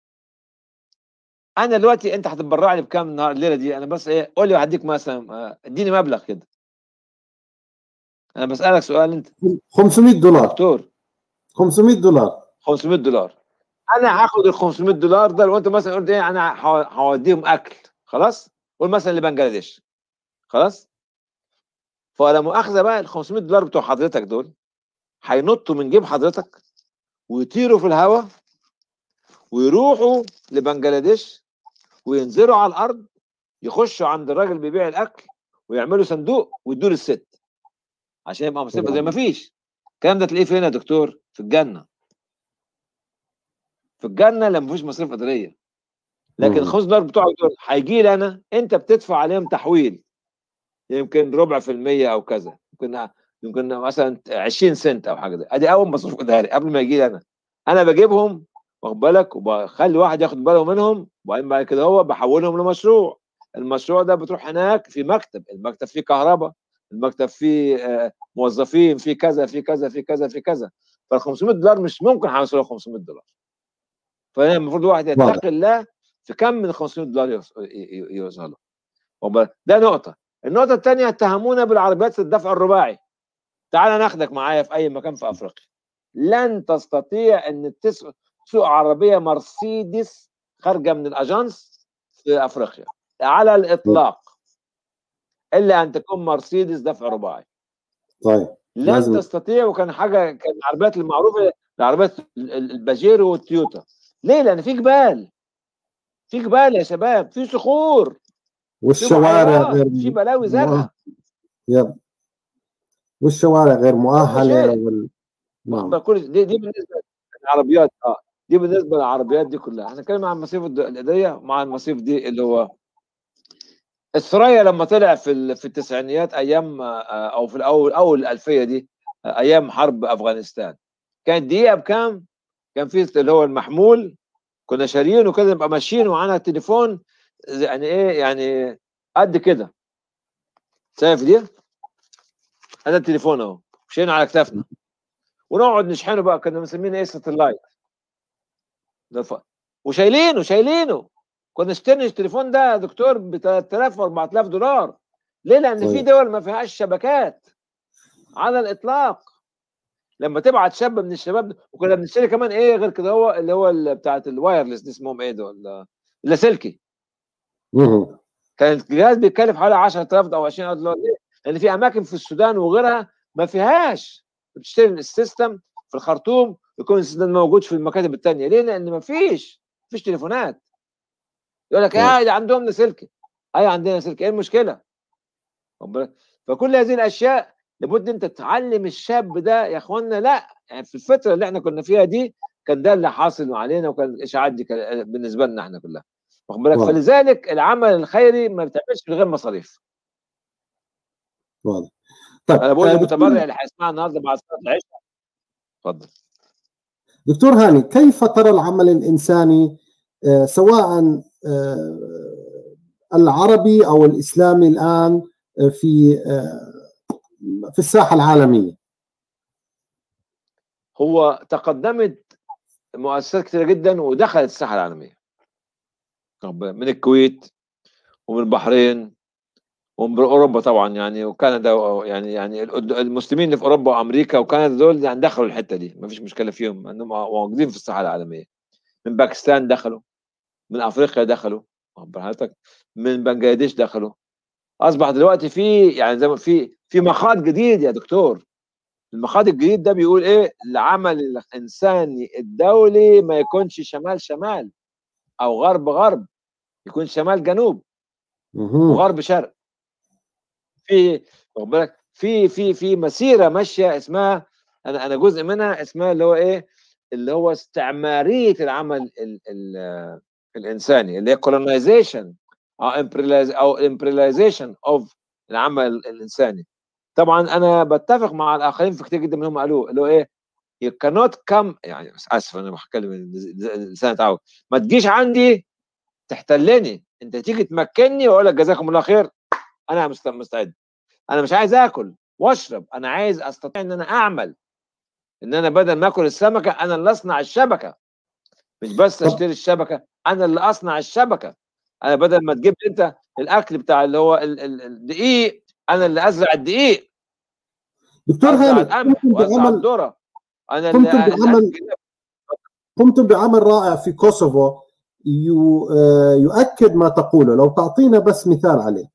انا دلوقتي انت هتتبرع لي بكام النهار الليله دي انا بس ايه قول لي وهديك مثلا آه، اديني مبلغ كده انا بسالك سؤال انت 500 دولار دكتور 500 دولار 500 دولار انا هاخد ال 500 دولار ده لو انت مثلا قلت ايه انا هو- هوديهم اكل خلاص قول مثلا لبنجلاديش خلاص فلا مؤاخذه بقى ال 500 دولار بتوع حضرتك دول هينطوا من جيب حضرتك ويطيروا في الهواء ويروحوا لبنجلاديش وينزلوا على الارض يخشوا عند الراجل بيبيع الاكل ويعملوا صندوق ويدوا الست عشان يبقى مصيبه زي ما فيش الكلام ده تلاقيه فين يا دكتور في الجنه في الجنه لما فيش مصاريف اداريه لكن مم. ال 5 دولار بتوعك دول هيجي لي انا انت بتدفع عليهم تحويل يمكن ربع في المية او كذا يمكن يمكن مثلا 20 سنت او حاجه زي ادي اول مصروف اداري قبل ما يجي لي انا انا بجيبهم واخد بالك وبخلي واحد ياخد باله منهم وبعدين بعد كده هو بحولهم لمشروع المشروع ده بتروح هناك في مكتب المكتب فيه كهرباء المكتب فيه آه، موظفين فيه كذا في كذا في كذا في كذا فال 500 دولار مش ممكن هيوصلوا 500 دولار فهنا المفروض الواحد يتقي الله في كم من 500 دولار يوصلوا ده نقطه النقطه الثانيه اتهمونا بالعربيات الدفع الرباعي تعال ناخدك معايا في اي مكان في افريقيا لن تستطيع ان تسوق عربيه مرسيدس خارجه من الاجانس في افريقيا على الاطلاق الا ان تكون مرسيدس دفع رباعي طيب لن لازم. تستطيع وكان حاجه كان العربيات المعروفه العربيات الباجيرو والتويوتا ليه؟ لان في جبال في جبال يا شباب في صخور والشوارع غير في بلاوي زرقاء يب والشوارع غير مؤهله وال... نعم كل دي دي بالنسبه للعربيات اه دي بالنسبه للعربيات دي كلها احنا نتكلم عن المصيف الاداريه مع المصيف دي اللي هو الثريا لما طلع في في التسعينيات ايام آه، او في الاول اول الالفيه دي آه، ايام حرب افغانستان كانت دقيقه بكام؟ كان في اللي هو المحمول كنا شاريينه كده نبقى ماشيين ومعانا التليفون يعني ايه يعني قد كده شايف دي؟ هذا التليفون اهو مشينا على كتافنا ونقعد نشحنه بقى كنا مسمينه ايه ساتلايت وشايلينه شايلينه كنا نشتري التليفون ده يا دكتور ب 3000 و 4000 دولار ليه؟ لان في طيب. دول ما فيهاش شبكات على الاطلاق لما تبعت شاب من الشباب وكنا بنشتري كمان ايه غير كده هو اللي هو بتاعت الوايرلس دي اسمهم ايه دول اللاسلكي كان الجهاز بيتكلف حوالي 10000 او 20000 دولار ليه؟ لان في اماكن في السودان وغيرها ما فيهاش بتشتري السيستم في الخرطوم يكون السيستم موجود في المكاتب الثانيه ليه؟ لان ما فيش ما فيش تليفونات يقول لك يا ده عندهم لاسلكي ايوه عندنا سلك ايه المشكله؟ فكل هذه الاشياء لابد انت تعلم الشاب ده يا اخوانا لا يعني في الفتره اللي احنا كنا فيها دي كان ده اللي حاصل علينا وكان الاشاعات دي بالنسبه لنا احنا كلها واخد بالك فلذلك العمل الخيري ما بتعملش من غير مصاريف واضح طيب انا بقول للمتبرع اللي هيسمعنا النهارده بعد صلاه العشاء اتفضل دكتور هاني كيف ترى العمل الانساني آه، سواء آه، العربي او الاسلامي الان آه، في في الساحه العالميه هو تقدمت مؤسسات كثيره جدا ودخلت الساحه العالميه من الكويت ومن البحرين ومن اوروبا طبعا يعني وكندا يعني يعني المسلمين اللي في اوروبا وامريكا وكندا دول يعني دخلوا الحته دي ما فيش مشكله فيهم انهم موجودين في الساحه العالميه من باكستان دخلوا من افريقيا دخلوا حضرتك من بنجلاديش دخلوا اصبح دلوقتي في يعني زي ما في في مخاض جديد يا دكتور المخاض الجديد ده بيقول ايه العمل الانساني الدولي ما يكونش شمال شمال او غرب غرب يكون شمال جنوب وغرب شرق في واخد بالك في في في مسيره ماشيه اسمها انا انا جزء منها اسمها اللي هو ايه اللي هو استعماريه العمل ال ال الانساني اللي هي colonization او imperialization اوف العمل الانساني طبعا انا بتفق مع الاخرين في كتير جدا منهم قالوه اللي هو ايه you cannot come يعني اسف انا بتكلم الانسان تعود ما تجيش عندي تحتلني انت تيجي تمكنني واقول لك جزاكم الله خير انا مستعد انا مش عايز اكل واشرب انا عايز استطيع ان انا اعمل ان انا بدل ما اكل السمكه انا اللي اصنع الشبكه مش بس اشتري الشبكه انا اللي اصنع الشبكه انا بدل ما تجيب انت الاكل بتاع اللي هو الدقيق انا اللي ازرع الدقيق دكتور هاني بعمل الذره انا قمتم بعمل قمتم بعمل رائع في كوسوفو آه، يؤكد ما تقوله لو تعطينا بس مثال عليه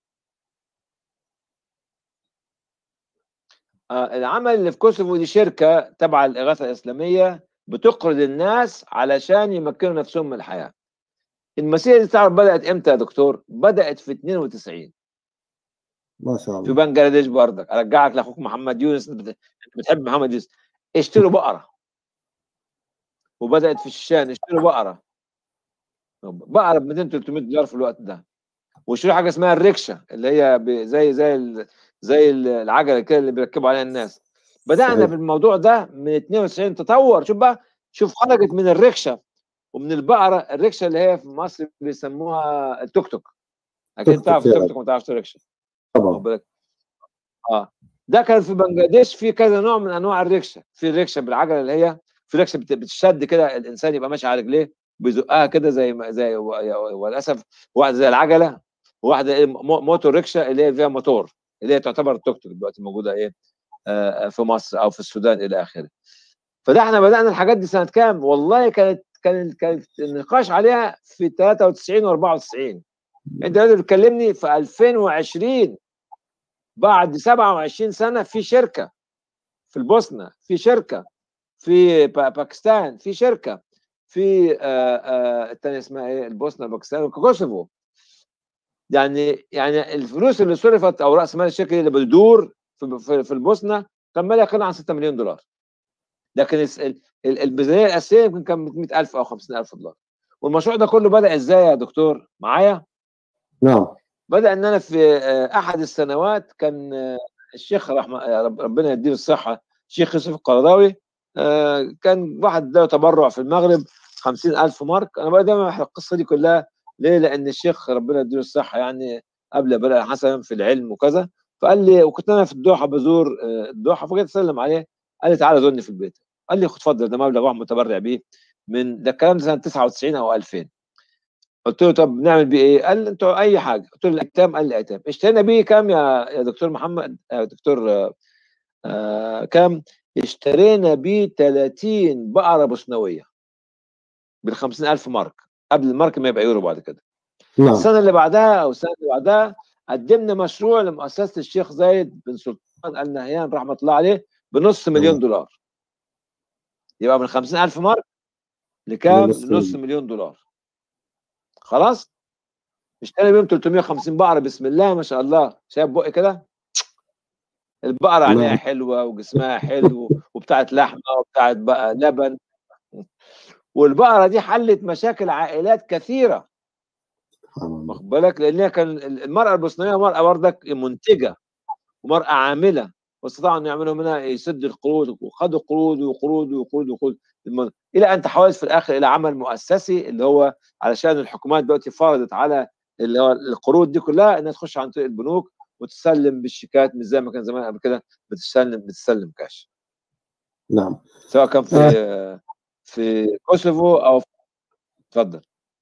آه، العمل اللي في كوسوفو دي شركه تبع الاغاثه الاسلاميه بتقرض الناس علشان يمكنوا نفسهم من الحياه. المسيره دي تعرف بدات امتى يا دكتور؟ بدات في 92 ما شاء الله في بنجلاديش برضك ارجعك لاخوك محمد يونس انت بتحب محمد يونس اشتروا بقره وبدات في الشام اشتروا بقره بقره ب 200 300 دولار في الوقت ده واشتروا حاجه اسمها الريكشه اللي هي زي زي زي العجله كده اللي بيركبوا عليها الناس بدانا صحيح. في الموضوع ده من 92 تطور شوف بقى شوف خرجت من الريكشه ومن البقره الركشه اللي هي في مصر بيسموها التوك توك اكيد توك تعرف توك، التوك توك ما تعرفش الركشه واخد طبعا بالك اه ده كان في بنجلاديش في كذا نوع من انواع الركشه في الركشه بالعجله اللي هي في ركشه بت- بتشد كده الانسان يبقى ماشي على رجليه بيزقها كده زي ما زي و- وللاسف واحده زي العجله وواحده ايه مو- موتور ركشه اللي هي فيها موتور اللي هي تعتبر التوك توك دلوقتي موجوده ايه آه، في مصر او في السودان الى اخره فده احنا بدانا الحاجات دي سنه كام والله كانت كان كانت النقاش عليها في 93 و94 انت دلوقتي بتكلمني في 2020 بعد 27 سنه في شركه في البوسنه في شركه في با- باكستان في شركه في آه، آه، الثانيه اسمها ايه البوسنه باكستان وكوسوفو يعني يعني الفلوس اللي صرفت او راس مال الشركه اللي بتدور في في, في البوسنه كان ما لا يقل عن 6 مليون دولار لكن الس- ال- ال- الميزانيه الاساسيه يمكن كان 100000 او 50000 دولار والمشروع ده كله بدا ازاي يا دكتور معايا نعم بدا ان انا في آه، احد السنوات كان آه، الشيخ رحمه آه، رب- ربنا يديله الصحه الشيخ يوسف القرضاوي آه، كان واحد له تبرع في المغرب 50000 مارك انا بقى دايما بحكي القصه دي كلها ليه؟ لان الشيخ ربنا يديله الصحه يعني قبل بلاء حسن في العلم وكذا فقال لي وكنت انا في الدوحه بزور آه، الدوحه فجيت اسلم عليه قال لي تعالى زورني في البيت قال لي خد اتفضل ده مبلغ واحد متبرع بيه من ده الكلام ده سنه 99 او 2000 قلت له طب نعمل بيه ايه؟ قال لي انتوا اي حاجه قلت له الايتام قال لي ايتام اشترينا بيه كام يا يا دكتور محمد يا دكتور آه، آه كام؟ اشترينا بيه 30 بقره بوسنويه بال 50000 مارك قبل المارك ما يبقى يورو بعد كده نعم السنه اللي بعدها او السنه اللي بعدها قدمنا مشروع لمؤسسه الشيخ زايد بن سلطان ال نهيان رحمه الله عليه بنص مليون مم. دولار يبقى من 50000 مارك لكام؟ لنص لنص مليون. مليون دولار خلاص اشتري بيهم 350 بقره بسم الله ما شاء الله شايف بقي كده البقره عينيها نعم. حلوه وجسمها حلو وبتاعت لحمه وبتاعت بقى لبن والبقره دي حلت مشاكل عائلات كثيره سبحان الله واخد بالك لان كان المراه البوسنيه مراه بردك منتجه ومراه عامله واستطاعوا ان يعملوا منها يسد القروض وخدوا قروض وقروض وقروض وقروض الم- الى ان تحولت في الاخر الى عمل مؤسسي اللي هو علشان الحكومات دلوقتي فرضت على اللي هو القروض دي كلها انها تخش عن طريق البنوك وتسلم بالشيكات مش زي ما كان زمان قبل كده بتسلم بتسلم كاش نعم سواء كان في في كوسوفو او في- اتفضل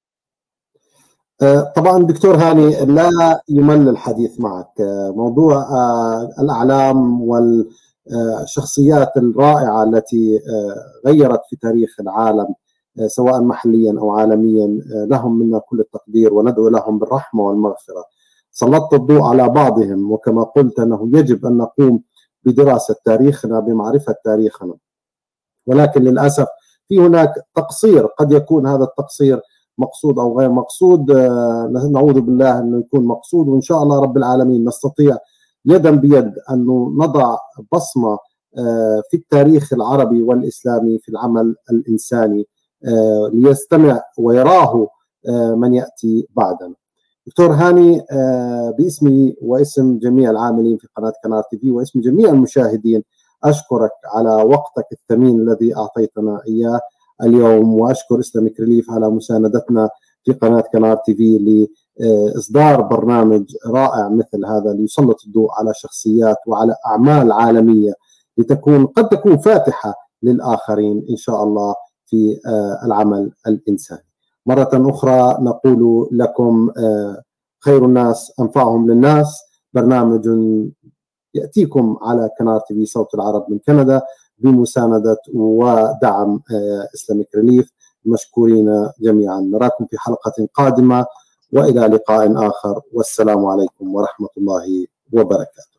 آه، طبعا دكتور هاني لا يمل الحديث معك آه، موضوع آه، الأعلام والشخصيات الرائعة التي آه، غيرت في تاريخ العالم آه، سواء محليا أو عالميا آه، لهم منا كل التقدير وندعو لهم بالرحمة والمغفرة سلطت الضوء على بعضهم وكما قلت أنه يجب أن نقوم بدراسة تاريخنا بمعرفة تاريخنا ولكن للأسف في هناك تقصير قد يكون هذا التقصير مقصود او غير مقصود آه، نعوذ بالله انه يكون مقصود وان شاء الله رب العالمين نستطيع يدا بيد ان نضع بصمه آه، في التاريخ العربي والاسلامي في العمل الانساني آه، ليستمع ويراه آه، من ياتي بعدنا. دكتور هاني آه، باسمي واسم جميع العاملين في قناه كنار تي في واسم جميع المشاهدين اشكرك على وقتك الثمين الذي اعطيتنا اياه اليوم واشكر اسلامك ريليف على مساندتنا في قناه كنار تي في لاصدار برنامج رائع مثل هذا ليسلط الضوء على شخصيات وعلى اعمال عالميه لتكون قد تكون فاتحه للاخرين ان شاء الله في آه، العمل الانساني. مره اخرى نقول لكم آه، خير الناس انفعهم للناس برنامج ياتيكم على كنار تي في صوت العرب من كندا بمساندة ودعم اسلامك ريليف مشكورين جميعا نراكم في حلقة قادمة وإلى لقاء آخر والسلام عليكم ورحمة الله وبركاته